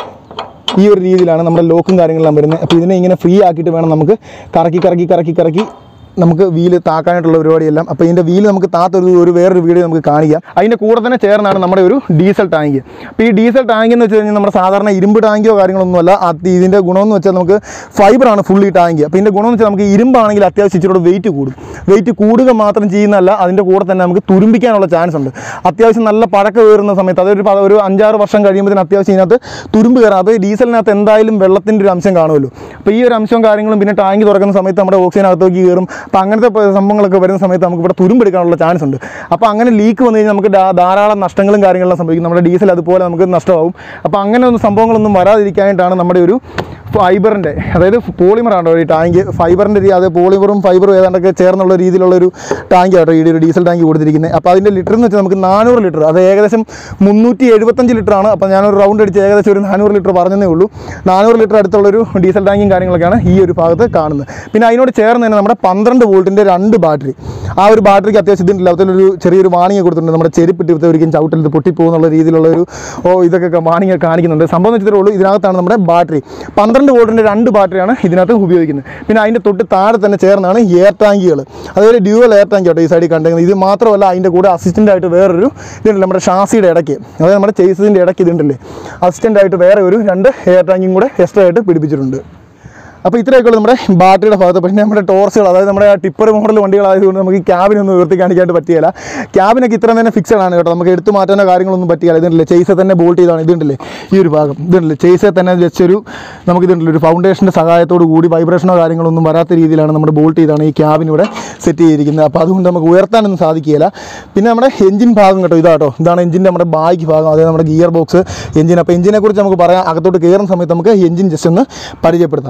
ഈ ഒരു രീതിയിലാണ് നമ്മുടെ ലോക്കും കാര്യങ്ങളെല്ലാം വരുന്നത് അപ്പോൾ ഇതിനെ ഇങ്ങനെ ഫ്രീ ആക്കിയിട്ട് വേണം നമുക്ക് കറക്കി കറക്കി കറക്കി കറക്കി നമുക്ക് വീല് താക്കാനായിട്ടുള്ള പരിപാടിയെല്ലാം അപ്പോൾ ഇതിൻ്റെ വീല് നമുക്ക് താത്തൊരു ഒരു വേറൊരു വീഡിയോ നമുക്ക് കാണിക്കാം അതിൻ്റെ കൂടെ തന്നെ ചേർന്നാണ് നമ്മുടെ ഒരു ഡീസൽ ടാങ്ക് അപ്പോൾ ഈ ഡീസൽ ടാങ്ക് എന്ന് വെച്ച് കഴിഞ്ഞാൽ നമ്മുടെ സാധാരണ ഇരുമ്പ് ടാങ്കിയോ കാര്യങ്ങളൊന്നുമല്ല അത് ഇതിൻ്റെ ഗുണമെന്ന് വെച്ചാൽ നമുക്ക് ഫൈബറാണ് ഫുള്ളി ടാങ്ക് അപ്പോൾ ഇതിൻ്റെ ഗുണമെന്ന് വെച്ചാൽ നമുക്ക് ഇരുമ്പാണെങ്കിൽ അത്യാവശ്യം ഇച്ചിരി വെയിറ്റ് കൂടും വെയിറ്റ് കൂടുക മാത്രം ചെയ്യുന്നതല്ല അതിൻ്റെ കൂടെ തന്നെ നമുക്ക് തുരുമ്പിക്കാനുള്ള ചാൻസ് ഉണ്ട് അത്യാവശ്യം നല്ല പഴക്കം കയറുന്ന സമയത്ത് അതൊരു പ- ഒരു അഞ്ചാറ് വർഷം കഴിയുമ്പോഴത്തേന് അത്യാവശ്യം ഇതിനകത്ത് തുരുമ്പ് കയറാം അപ്പോൾ ഡീസലിനകത്ത് എന്തായാലും വെള്ളത്തിൻ്റെ ഒരു അംശം കാണുമല്ലോ അപ്പോൾ ഈ ഒരു അംശവും കാര്യങ്ങളും പിന്നെ ടാങ്ക് തുറക്കുന്ന സമയത്ത് നമ്മുടെ ഓക്സിജൻ അകത്തേക്ക് കയറും അപ്പോൾ അങ്ങനത്തെ പ- സംഭവങ്ങളൊക്കെ വരുന്ന സമയത്ത് നമുക്ക് ഇവിടെ തുരുമ്പെടുക്കാനുള്ള ചാൻസ് ഉണ്ട് അപ്പോൾ അങ്ങനെ ലീക്ക് വന്നു കഴിഞ്ഞാൽ നമുക്ക് ധാ- ധാരാളം നഷ്ടങ്ങളും കാര്യങ്ങളെല്ലാം സംഭവിക്കും നമ്മുടെ ഡീസൽ അതുപോലെ നമുക്ക് നഷ്ടമാവും അപ്പോൾ അങ്ങനെ ഒന്നും സംഭവങ്ങളൊന്നും വരാതിരിക്കാനായിട്ടാണ് നമ്മുടെ ഒരു ഫൈബറിൻ്റെ അതായത് പോളിമറാണ് ഈ ടാങ്ക് ഫൈബറിൻ്റെ രീതി അത് പോളിമറും ഫൈബറും ഏതാണ്ടൊക്കെ ചേർന്നുള്ള രീതിയിലുള്ള ഒരു ടാങ്ക് ആട്ടോ ഈ ഒരു ഡീസൽ ടാങ്ക് കൊടുത്തിരിക്കുന്നത് അപ്പോൾ അതിൻ്റെ ലിറ്റർ എന്ന് വെച്ചാൽ നമുക്ക് നാനൂറ് ലിറ്റർ അത് ഏകദേശം മുന്നൂറ്റി എഴുപത്തഞ്ച് ലിറ്ററാണ് അപ്പോൾ ഞാനൊരു റൗണ്ട് അടിച്ച് ഏകദേശം ഒരു നാനൂറ് ലിറ്റർ പറഞ്ഞതേ ഉള്ളൂ നാനൂറ് ലിറ്റർ അടുത്തുള്ളൊരു ഡീസൽ ടാങ്കും കാര്യങ്ങളൊക്കെയാണ് ഈ ഒരു ഭാഗത്ത് കാണുന്നത് പിന്നെ അതിനോട് ചേർന്ന് തന്നെ നമ്മുടെ പന്ത്രണ്ട് വോൾട്ടിൻ്റെ രണ്ട് ബാറ്ററി ആ ഒരു ബാറ്ററിക്ക് അത്യാവശ്യം ഇതിൻ്റെ അതിലൊരു ചെറിയൊരു വാണിംഗ് കൊടുത്തിട്ടുണ്ട് നമ്മുടെ ചെരുപ്പിട്ട് ഇവിടുത്തെ ഒരിക്കലും ചവിട്ടൽ ഇത് പൊട്ടിപ്പോകുന്നുള്ള രീതിയിലുള്ള ഒരു ഓ ഇതൊക്കെ വാണിംഗ് കാണിക്കുന്നുണ്ട് സംഭവം എന്ന് വെച്ചിട്ടുള്ളൂ ഇതിനകത്താണ് നമ്മുടെ ബാറ്ററി പന്ത്രണ്ട് വോൾട്ടിൻ്റെ രണ്ട് ബാറ്ററിയാണ് ഇതിനകത്ത് ഉപയോഗിക്കുന്നത് പിന്നെ അതിൻ്റെ തൊട്ട് താഴെ തന്നെ ചേർന്നാണ് എയർ ടാങ്കുകൾ അതായത് ഡ്യൂവൽ എയർ ടാങ്ക് കേട്ടോ ഈ സൈഡിൽ കണ്ടിരിക്കുന്നത് ഇത് മാത്രമല്ല അതിൻ്റെ കൂടെ അസിസ്റ്റൻ്റ് ആയിട്ട് വേറൊരു ഇതുണ്ടല്ലോ നമ്മുടെ ഷാസിയുടെ ഇടയ്ക്ക് അതായത് നമ്മുടെ ചേസിൻ്റെ ഇടയ്ക്ക് ഇതുണ്ടല്ലേ അസിസ്റ്റൻ്റ് ആയിട്ട് വേറെ ഒരു രണ്ട് എയർ ടാങ്കും കൂടെ എക്സ്ട്രാ ആയിട്ട് പിടിപ്പിച്ചിട്ടുണ്ട് അപ്പോൾ ഇത്രയൊക്കെയുള്ളൂ നമ്മുടെ ബാറ്ററിയുടെ ഭാഗത്ത് പിന്നെ നമ്മുടെ ടോർച്ചുകൾ അതായത് നമ്മുടെ ടിപ്പർ മോഡൽ വണ്ടികളായതുകൊണ്ട് നമുക്ക് ഈ ക്യാബിനൊന്നും ഉയർത്തി കാണിക്കാനായിട്ട് പറ്റിയല്ല ക്യാബിനൊക്കെ ഇത്ര തന്നെ ഫിക്സഡ് ആണ് കേട്ടോ നമുക്ക് എടുത്തു മാറ്റാനോ കാര്യങ്ങളൊന്നും പറ്റില്ല ഇതുണ്ടല്ലേ ചെയ്സെ തന്നെ ബോൾട്ട് ചെയ്താണ് ഇതുണ്ടല്ലേ ഈ ഒരു ഭാഗം ഇതുണ്ടല്ലേ ചെയ്സെ തന്നെ ജസ്റ്റ് ഒരു നമുക്ക് ഇതുണ്ടല്ലോ ഒരു ഫൗണ്ടേഷൻ്റെ സഹായത്തോട് കൂടി വൈബ്രേഷനോ കാര്യങ്ങളൊന്നും വരാത്ത രീതിയിലാണ് നമ്മുടെ ബോൾട്ട് ചെയ്താണ് ഈ ക്യാബിൻ ഇവിടെ സെറ്റ് ചെയ്തിരിക്കുന്നത് അപ്പോൾ അതുകൊണ്ട് നമുക്ക് ഉയർത്താനൊന്നും സാധിക്കുകയില്ല പിന്നെ നമ്മുടെ എഞ്ചിൻ ഭാഗം കേട്ടോ ഇതാട്ടോ ഇതാണ് എഞ്ചിൻ്റെ നമ്മുടെ ബാക്ക് ഭാഗം അതായത് നമ്മുടെ ഗിയർ ബോക്സ് എഞ്ചിൻ അപ്പോൾ എഞ്ചിനെ കുറിച്ച് നമുക്ക് പറയാം അകത്തോട്ട് കയറുന്ന സമയത്ത് നമുക്ക് എഞ്ചിൻ ജസ്റ്റ് ഒന്ന് പരിചയപ്പെടുത്താം അപ്പോൾ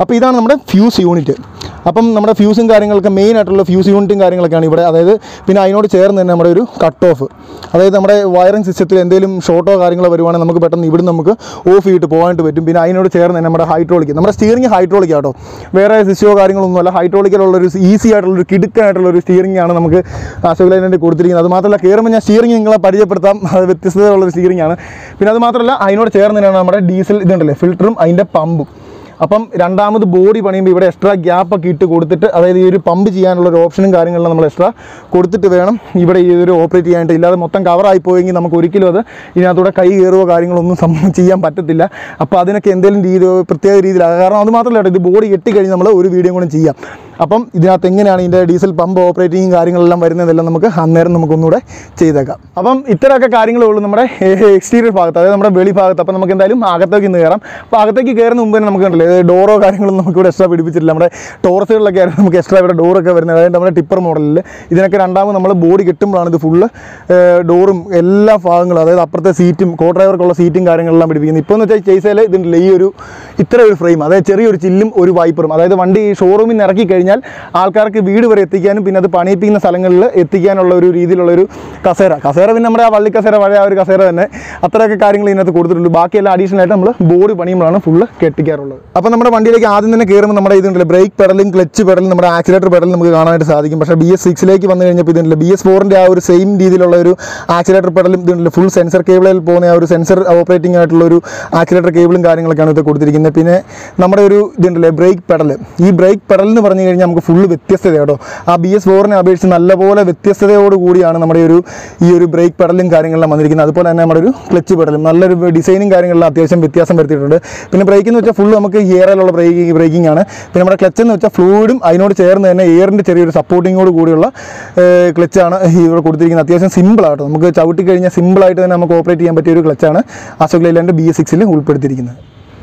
അപ്പോൾ ഇതാണ് നമ്മുടെ ഫ്യൂസ് യൂണിറ്റ് അപ്പം നമ്മുടെ ഫ്യൂസും കാര്യങ്ങളൊക്കെ മെയിൻ ആയിട്ടുള്ള ഫ്യൂസ് യൂണിറ്റും കാര്യങ്ങളൊക്കെയാണ് ഇവിടെ അതായത് പിന്നെ അതിനോട് ചേർന്ന് തന്നെ നമ്മുടെ ഒരു കട്ട് ഓഫ് അതായത് നമ്മുടെ വയറിംഗ് സിസ്റ്റത്തിൽ എന്തെങ്കിലും ഷോർട്ടോ കാര്യങ്ങളോ വരുവാണെങ്കിൽ നമുക്ക് പെട്ടെന്ന് ഇവിടെ നമുക്ക് ഓഫ് ചെയ്തിട്ട് പോകാനായിട്ട് പറ്റും പിന്നെ അതിനോട് ചേർന്ന് തന്നെ നമ്മുടെ ഹൈഡ്രോളിക് നമ്മുടെ സ്റ്റിയറിംഗ് ഹൈഡ്രോളിക് ആട്ടോ വേറെ സിസ്റ്റോ കാര്യങ്ങളൊന്നുമല്ല ഹൈഡ്രോളിക്കലുള്ളൊരു ഈസി ആയിട്ടുള്ളൊരു കിടുക്കായിട്ടുള്ള ഒരു സ്റ്റിയറിംഗ് ആണ് നമുക്ക് അശോക് ലൈനിൻ്റെ കൊടുത്തിരിക്കുന്നത് അത് മാത്രമല്ല കയറുമ്പോൾ ഞാൻ സ്റ്റിയറിംഗ് നിങ്ങളെ പരിചയപ്പെടുത്താം അത് വ്യത്യസ്തതയുള്ളൊരു സ്റ്റിയറിംഗ് ആണ് പിന്നെ അത് മാത്രമല്ല അതിനോട് ചേർന്ന് തന്നെയാണ് നമ്മുടെ ഡീസൽ ഇതുണ്ടല്ലേ ഫിൽറ്ററും അതിൻ്റെ പമ്പും അപ്പം രണ്ടാമത് ബോഡി പണിയുമ്പോൾ ഇവിടെ എക്സ്ട്രാ ഗ്യാപ്പ് ഒക്കെ ഇട്ട് കൊടുത്തിട്ട് അതായത് ഈ ഒരു പമ്പ് ചെയ്യാനുള്ള ഒരു ഓപ്ഷനും കാര്യങ്ങളും നമ്മൾ എക്സ്ട്രാ കൊടുത്തിട്ട് വേണം ഇവിടെ ഈ ഒരു ഓപ്പറേറ്റ് ചെയ്യാനായിട്ട് ഇല്ലാതെ മൊത്തം കവറായി പോയെങ്കിൽ നമുക്ക് ഒരിക്കലും അത് ഇതിനകത്തൂടെ കൈ കയറുകയോ കാര്യങ്ങളൊന്നും സംഭവം ചെയ്യാൻ പറ്റത്തില്ല അപ്പോൾ അതിനൊക്കെ എന്തെങ്കിലും രീതി പ്രത്യേക രീതിയിലാണ് കാരണം അത് മാത്രമല്ല കേട്ടോ ഇത് ബോഡി കെട്ടിക്കഴിഞ്ഞ് നമ്മൾ ഒരു വീഡിയോ കൂടെ ചെയ്യാം അപ്പം ഇതിനകത്ത് എങ്ങനെയാണ് ഇതിൻ്റെ ഡീസൽ പമ്പ് ഓപ്പറേറ്റിംഗ് കാര്യങ്ങളെല്ലാം വരുന്നതെല്ലാം നമുക്ക് അന്നേരം നമുക്കൊന്നുകൂടെ ചെയ്തേക്കാം അപ്പം ഇത്തരമൊക്കെ കാര്യങ്ങളേ ഉള്ളൂ നമ്മുടെ എക്സ്റ്റീരിയർ ഭാഗത്ത് അതായത് നമ്മുടെ വെളി ഭാഗത്ത് അപ്പം നമുക്ക് എന്തായാലും അകത്തേക്ക് ഇന്ന് കയറാം അപ്പോൾ അകത്തേക്ക് കയറുന്ന മുമ്പ് തന്നെ നമുക്ക് കണ്ടില്ലേ ഡോറോ കാര്യങ്ങളൊന്നും നമുക്ക് ഇവിടെ എക്സ്ട്രാ പിടിപ്പിച്ചിട്ടില്ല നമ്മുടെ ടോറസുകളിലൊക്കെ ആയിരുന്നു നമുക്ക് എക്സ്ട്രാ ഇവിടെ ഡോറൊക്കെ വരുന്നത് അതായത് നമ്മുടെ ടിപ്പർ മോഡലിൽ ഇതിനൊക്കെ രണ്ടാമത് നമ്മൾ ബോഡി കെട്ടുമ്പോഴാണ് ഇത് ഫുള്ള് ഡോറും എല്ലാ ഭാഗങ്ങളും അതായത് അപ്പുറത്തെ സീറ്റും കോ ഡ്രൈവർക്കുള്ള സീറ്റും കാര്യങ്ങളെല്ലാം പിടിപ്പിക്കുന്നത് ഇപ്പോൾ എന്ന് വെച്ചാൽ ചേസയിൽ ഇതിൻ്റെ ഈ ഒരു ഇത്ര ഒരു ഫ്രെയിം അതായത് ചെറിയൊരു ചില്ലും ഒരു വൈപ്പറും അതായത് വണ്ടി ഷോറൂമിൽ നിന്ന് ഇറക്കി കഴിഞ്ഞാൽ ആൾക്കാർക്ക് വീട് വരെ എത്തിക്കാനും പിന്നെ അത് പണിയിപ്പിക്കുന്ന സ്ഥലങ്ങളിൽ എത്തിക്കാനുള്ള ഒരു രീതിയിലുള്ള ഒരു കസേര കസേര പിന്നെ നമ്മുടെ ആ വള്ളി കസേര പഴയ ആ ഒരു കസേര തന്നെ അത്രയൊക്കെ കാര്യങ്ങൾ ഇതിനകത്ത് കൊടുത്തിട്ടുണ്ട് ബാക്കിയെല്ലാം അഡീഷണൽ ആയിട്ട് നമ്മൾ ബോഡി പണിയുമ്പോഴാണ് ഫുള്ള് കെട്ടിക്കാറുള്ളത് അപ്പോൾ നമ്മുടെ വണ്ടിയിലേക്ക് ആദ്യം തന്നെ കയറുമ്പോൾ നമ്മുടെ ഇതുണ്ടല്ലോ ബ്രേക്ക് പെഡലും ക്ലച്ച് പെഡലും നമ്മുടെ ആക്സിലേറ്റർ പെഡലും നമുക്ക് കാണാനായിട്ട് സാധിക്കും പക്ഷേ ബി എസ് സിക്സിലേക്ക് വന്നു കഴിഞ്ഞപ്പോൾ ഇതിൻ്റെ ബി എസ് ഫോറിൻ്റെ ആ ഒരു സെയിം രീതിയിലുള്ള ഒരു ആക്സിലേറ്റർ പെഡലും ഇതുണ്ടല്ലോ ഫുൾ സെൻസർ കേബിളിൽ പോകുന്ന ആ ഒരു സെൻസർ ഓപ്പറേറ്റിംഗ് ആയിട്ടുള്ള ഒരു ആക്സിലേറ്റർ കേബിളും കാര്യങ്ങളൊക്കെയാണ് ഇത് കൊടുത്തിരിക്കുന്നത് പിന്നെ നമ്മുടെ ഒരു ഇതുണ്ടല്ലേ ബ്രേക്ക് പെഡൽ ഈ ബ്രേക്ക് പെഡൽ എന്ന് പറഞ്ഞു കഴിഞ്ഞാൽ നമുക്ക് ഫുള്ള് വ്യത്യസ്തത കേട്ടോ ആ ബി എസ് ഫോറിനെ അപേക്ഷിച്ച് നല്ലപോലെ വ്യത്യസ്തതയോട് കൂടിയാണ് നമ്മുടെ ഒരു ഈ ഒരു ബ്രേക്ക് പെഡലും കാര്യങ്ങളെല്ലാം വന്നിരിക്കുന്നത് അതുപോലെ തന്നെ നമ്മുടെ ഒരു ക്ലച്ച് പെഡലും നല്ലൊരു ഡിസൈനും കാര്യങ്ങളിലും അത്യാവശ്യം വ്യത്യാസം വരുത്തിയിട്ടുണ്ട് പിന്നെ ബ്രേക്ക് എന്ന് വെച്ചാൽ ഫുള്ള് നമുക്ക് എയറിലുള്ള ബ്രേക്കിംഗ് ബ്രേക്കിംഗ് ആണ് പിന്നെ നമ്മുടെ ക്ലച്ച് എന്ന് വെച്ചാൽ ഫ്ലൂയിഡും അതിനോട് ചേർന്ന് തന്നെ എയറിൻ്റെ ചെറിയൊരു സപ്പോർട്ടിങ്ങോട് കൂടിയുള്ള ക്ലച്ചാണ് ഇവിടെ കൊടുത്തിരിക്കുന്നത് അത്യാവശ്യം സിമ്പിളാട്ടോ നമുക്ക് ചവിട്ടി കഴിഞ്ഞാൽ സിമ്പിളായിട്ട് തന്നെ നമുക്ക് ഓപ്പറേറ്റ് ചെയ്യാൻ പറ്റിയ ഒരു ക്ലച്ചാണ് അശോക് ലൈലാൻഡ് ബി എസ് സിക്സിൽ ഉൾപ്പെടുത്തിയിരിക്കുന്നത്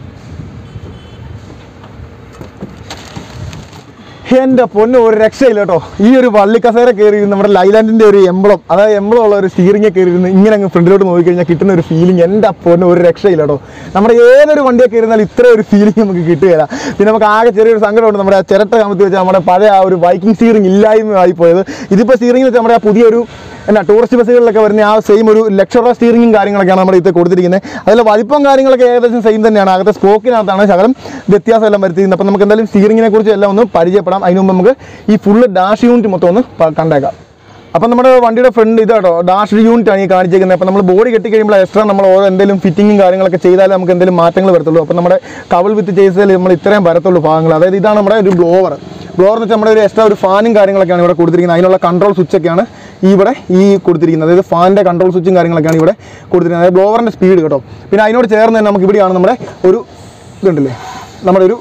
എൻ്റെ പൊന്ന് ഒരു രക്ഷയില്ല കേട്ടോ ഈ ഒരു വള്ളിക്കസേര കയറി ഇരുന്ന് നമ്മുടെ ലൈലാൻഡിൻ്റെ ഒരു എംബ്ലം അതായത് എംബ്ലം ഉള്ള ഒരു സ്റ്റീറിംഗ് കയറി ഇരുന്ന് ഇങ്ങനെ അങ്ങ് ഫ്രണ്ടിലോട്ട് നോക്കിക്കഴിഞ്ഞാൽ കിട്ടുന്ന ഒരു ഫീലിംഗ് എൻ്റെ പൊന്ന് ഒരു രക്ഷയില്ല കേട്ടോ നമ്മുടെ ഏതൊരു വണ്ടിയൊക്കെ ഇരുന്നാൽ ഇത്ര ഒരു ഫീലിംഗ് നമുക്ക് കിട്ടുകയില്ല പിന്നെ നമുക്ക് ആകെ ചെറിയൊരു സങ്കടമുണ്ട് നമ്മുടെ ആ ചിരട്ട കമത്തി വെച്ചാൽ നമ്മുടെ പഴയ ആ ഒരു ബൈക്കിംഗ് സ്റ്റീറിംഗ് ഇല്ലായ്മ ആയിപ്പോയത് ഇതിപ്പോൾ സ്റ്റീറിംഗ് വെച്ചാൽ നമ്മുടെ ആ പുതിയൊരു എന്നാ ടൂറിസ്റ്റ് ബസ്സുകളിലൊക്കെ വരുന്ന ആ സെയിം ഒരു ലക്ഷറ സ്റ്റീറിംഗും കാര്യങ്ങളൊക്കെയാണ് നമ്മുടെ ഇത് കൊടുത്തിരിക്കുന്നത് അതിൽ വലിപ്പം കാര്യങ്ങളൊക്കെ ഏകദേശം സെയിം തന്നെയാണ് അകത്തെ സ്പോക്കിനകത്താണ് ശകലം വ്യത്യാസമെല്ലാം വരുത്തിയിരുന്നത് അപ്പം നമുക്ക് എന്തായാലും സ്റ്റീറിങ്ങിനെ കുറിച്ച് എല്ലാം ഒന്ന് പരിചയപ്പെടാം അതിന് മുമ്പ് നമുക്ക് ഈ ഫുള്ള് ഡാഷ് യൂണിറ്റ് മൊത്തം ഒന്ന് പ- കണ്ടേക്കാം അപ്പം നമ്മുടെ വണ്ടിയുടെ ഫ്രണ്ട് ഇതാട്ടോ ഡാഷ് യൂണിറ്റ് ആണ് ഈ കാണിച്ചിരിക്കുന്നത് അപ്പം നമ്മൾ ബോഡി കെട്ടി കഴിയുമ്പോൾ എക്സ്ട്രാ നമ്മൾ ഓരോ എന്തെങ്കിലും ഫിറ്റിങ്ങും കാര്യങ്ങളൊക്കെ ചെയ്താലേ നമുക്ക് എന്തെങ്കിലും മാറ്റങ്ങൾ വരത്തുള്ളൂ അപ്പം നമ്മുടെ കവൾ വിത്ത് ചെയ്താൽ നമ്മൾ ഇത്രയും വരത്തുള്ളൂ ഭാഗങ്ങൾ അതായത് ഇതാണ് നമ്മുടെ ഒരു ബ്ലോവർ ബ്ലോവർ എന്ന് വെച്ചാൽ നമ്മുടെ ഒരു എക്സ്ട്രാ ഒരു ഫാനും കാര്യങ്ങളൊക്കെയാണ് ഇവിടെ കൊടുത്തിരിക്കുന്നത് അതിനുള്ള കൺട്രോൾ സ്വിച്ച് ഒക്കെയാണ് ഈ ഇവിടെ ഈ കൊടുത്തിരിക്കുന്നത് അതായത് ഫാനിൻ്റെ കൺട്രോൾ സ്വിച്ചും കാര്യങ്ങളൊക്കെയാണ് ഇവിടെ കൊടുത്തിരിക്കുന്നത് അതായത് ബ്ലോവറിൻ്റെ സ്പീഡ് കേട്ടോ പിന്നെ അതിനോട് ചേർന്ന് തന്നെ നമുക്ക് ഇവിടെയാണ് നമ്മുടെ ഒരു ഇതുണ്ടല്ലേ നമ്മുടെ ഒരു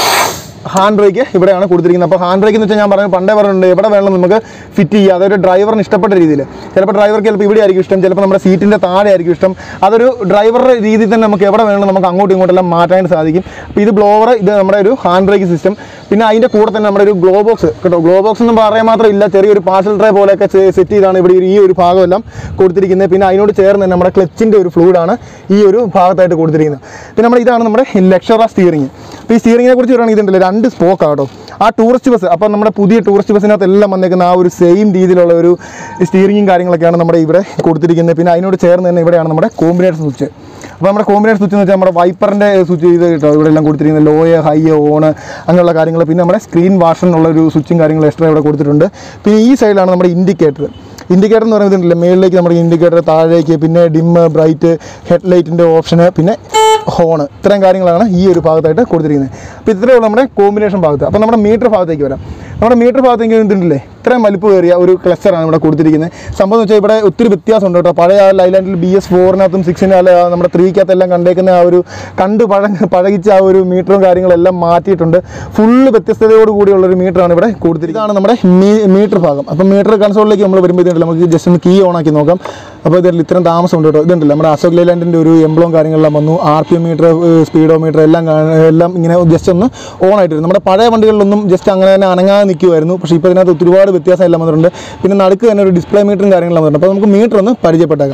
ഹാൻഡ് ബ്രേക്ക് ഇവിടെയാണ് കൊടുത്തിരിക്കുന്നത് അപ്പോൾ ഹാൻഡ് ബ്രേക്ക് എന്ന് വെച്ചാൽ ഞാൻ പറഞ്ഞു പണ്ടേ പറഞ്ഞിട്ടുണ്ട് എവിടെ വേണം നമുക്ക് ഫിറ്റ് ചെയ്യുക അതൊരു ഡ്രൈവറിന് ഇഷ്ടപ്പെട്ട രീതിയിൽ ചിലപ്പോൾ ഡ്രൈവർക്ക് ചിലപ്പോൾ ഇവിടെ ആയിരിക്കും ഇഷ്ടം ചിലപ്പോൾ നമ്മുടെ സീറ്റിൻ്റെ താഴെ ആയിരിക്കും ഇഷ്ടം അതൊരു ഡ്രൈവറുടെ രീതിയിൽ തന്നെ നമുക്ക് എവിടെ വേണം നമുക്ക് അങ്ങോട്ടും ഇങ്ങോട്ടെല്ലാം മാറ്റാനായിട്ട് സാധിക്കും അപ്പോൾ ഇത് ബ്ലോവർ ഇത് നമ്മുടെ ഒരു ഹാൻഡ് ബ്രേക്ക് സിസ്റ്റം പിന്നെ അതിൻ്റെ കൂടെ തന്നെ നമ്മുടെ ഒരു ഗ്ലോ ബോക്സ് കേട്ടോ ഗ്ലോ ബോക്സ് ഒന്നും പറയാൻ മാത്രം ഇല്ല ചെറിയൊരു പാർസൽ ട്രേ പോലെയൊക്കെ സെറ്റ് ചെയ്താണ് ഇവിടെ ഈ ഒരു ഭാഗമെല്ലാം കൊടുത്തിരിക്കുന്നത് പിന്നെ അതിനോട് ചേർന്ന് തന്നെ നമ്മുടെ ക്ലച്ചിൻ്റെ ഒരു ഫ്ലൂയിഡാണ് ഈ ഒരു ഭാഗത്തായിട്ട് കൊടുത്തിരിക്കുന്നത് പിന്നെ നമ്മുടെ ഇതാണ് നമ്മുടെ ലക്ഷറ സ്റ്റിയറിംഗ് അപ്പോൾ ഈ സ്റ്റിയറിങ്ങിനെ കുറിച്ച് പറയുകയാണെങ്കിൽ ഇതുണ്ടല്ലോ രണ്ട് സ്പോക്ക് കേട്ടോ ആ ടൂറിസ്റ്റ് ബസ് അപ്പോൾ നമ്മുടെ പുതിയ ടൂറിസ്റ്റ് ബസ്സിനകത്ത് എല്ലാം വന്നേക്കുന്ന ആ ഒരു സെയിം രീതിയിലുള്ള ഒരു സ്റ്റിയറിങ്ങും കാര്യങ്ങളൊക്കെയാണ് നമ്മുടെ ഇവിടെ കൊടുത്തിരിക്കുന്നത് പിന്നെ അതിനോട് ചേർന്ന് തന്നെ ഇവിടെയാണ് നമ്മുടെ കോമ്പിനേഷൻ സ്വിച്ച് അപ്പോൾ നമ്മുടെ കോമ്പിനേഷൻ സ്വിച്ച് എന്ന് വെച്ചാൽ നമ്മുടെ വൈപ്പറിൻ്റെ സ്വിച്ച് ചെയ്ത് കേട്ടോ ഇവിടെ എല്ലാം കൊടുത്തിരിക്കുന്നത് ലോയ ഹൈ ഓണ് അങ്ങനെയുള്ള കാര്യങ്ങൾ പിന്നെ നമ്മുടെ സ്ക്രീൻ വാഷൻ എന്നുള്ള ഒരു സ്വിച്ചും കാര്യങ്ങളും എക്സ്ട്രാ ഇവിടെ കൊടുത്തിട്ടുണ്ട് പിന്നെ ഈ സൈഡിലാണ് നമ്മുടെ ഇൻഡിക്കേറ്റർ ഇൻഡിക്കേറ്റർ എന്ന് പറയുന്നത് ഉണ്ടല്ലോ മേളിലേക്ക് നമ്മുടെ ഇൻഡിക്കേറ്റർ താഴേക്ക് പിന്നെ ഡിമ്മ് ബ്രൈറ്റ് ഹെഡ്ലൈറ്റിൻ്റെ ഓപ്ഷന് പിന്നെ ഹോണ് ഇത്രയും കാര്യങ്ങളാണ് ഈ ഒരു ഭാഗത്തായിട്ട് കൊടുത്തിരിക്കുന്നത് അപ്പോൾ ഇത്രയേ ഉള്ളൂ നമ്മുടെ കോമ്പിനേഷൻ ഭാഗത്ത് അപ്പോൾ നമ്മുടെ മീറ്റർ ഭാഗത്തേക്ക് വരാം നമ്മുടെ മീറ്റർ ഭാഗത്തേക്ക് എന്തുണ്ടല്ലേ ഇത്രയും വലിപ്പ് കയറിയ ഒരു ക്ലസ്റ്ററാണ് ഇവിടെ കൊടുത്തിരിക്കുന്നത് സംഭവം എന്ന് വെച്ചാൽ ഇവിടെ ഒത്തിരി വ്യത്യാസമുണ്ട് കേട്ടോ പഴയ ലൈലാൻഡിൽ ബി എസ് ഫോറിനകത്തും സിക്സിനും അല്ല നമ്മുടെ ത്രീക്കകത്തെല്ലാം കണ്ടേക്കുന്ന ആ ഒരു കണ്ട് പഴ പഴകിച്ച ആ ഒരു മീറ്ററും കാര്യങ്ങളെല്ലാം മാറ്റിയിട്ടുണ്ട് ഫുള്ള് വ്യത്യസ്തതയോട് കൂടിയുള്ള ഒരു മീറ്ററാണ് ഇവിടെ കൊടുത്തിരിക്കുന്നത് ഇതാണ് നമ്മുടെ മീറ്റർ ഭാഗം അപ്പം മീറ്റർ കൺസോളിലേക്ക് നമ്മൾ വരുമ്പോൾ ഇതുണ്ടല്ലോ നമുക്ക് ജസ്റ്റ് ഒന്ന് കീ ഓൺ ആക്കി നോക്കാം അപ്പോൾ ഇതിൽ ഇത്രയും താമസമുണ്ട് കേട്ടോ ഇതുണ്ടല്ലോ നമ്മുടെ അശോക് ലൈലാൻഡിൻ്റെ ഒരു എംബ്ലോം കാര്യങ്ങളെല്ലാം വന്നു R P M meter speedometer എല്ലാം കാണ- എല്ലാം ഇങ്ങനെ ജസ്റ്റ് ഒന്ന് ഓൺ ആയിട്ടിരുന്നു നമ്മുടെ പഴയ വണ്ടികളിലൊന്നും ജസ്റ്റ് അങ്ങനെ തന്നെ അനങ്ങാതെ നിൽക്കുമായിരുന്നു പക്ഷേ ഇപ്പോൾ ഇതിനകത്ത് ഒരുപാട് വ്യത്യാസം എല്ലാം വന്നിട്ടുണ്ട് പിന്നെ നടുക്ക് തന്നെ ഒരു ഡിസ്പ്ലേ മീറ്ററും കാര്യങ്ങളെല്ലാം വന്നിട്ടുണ്ട് അപ്പോൾ നമുക്ക് മീറ്റർ ഒന്ന് പരിചയപ്പെട്ടേക്കാം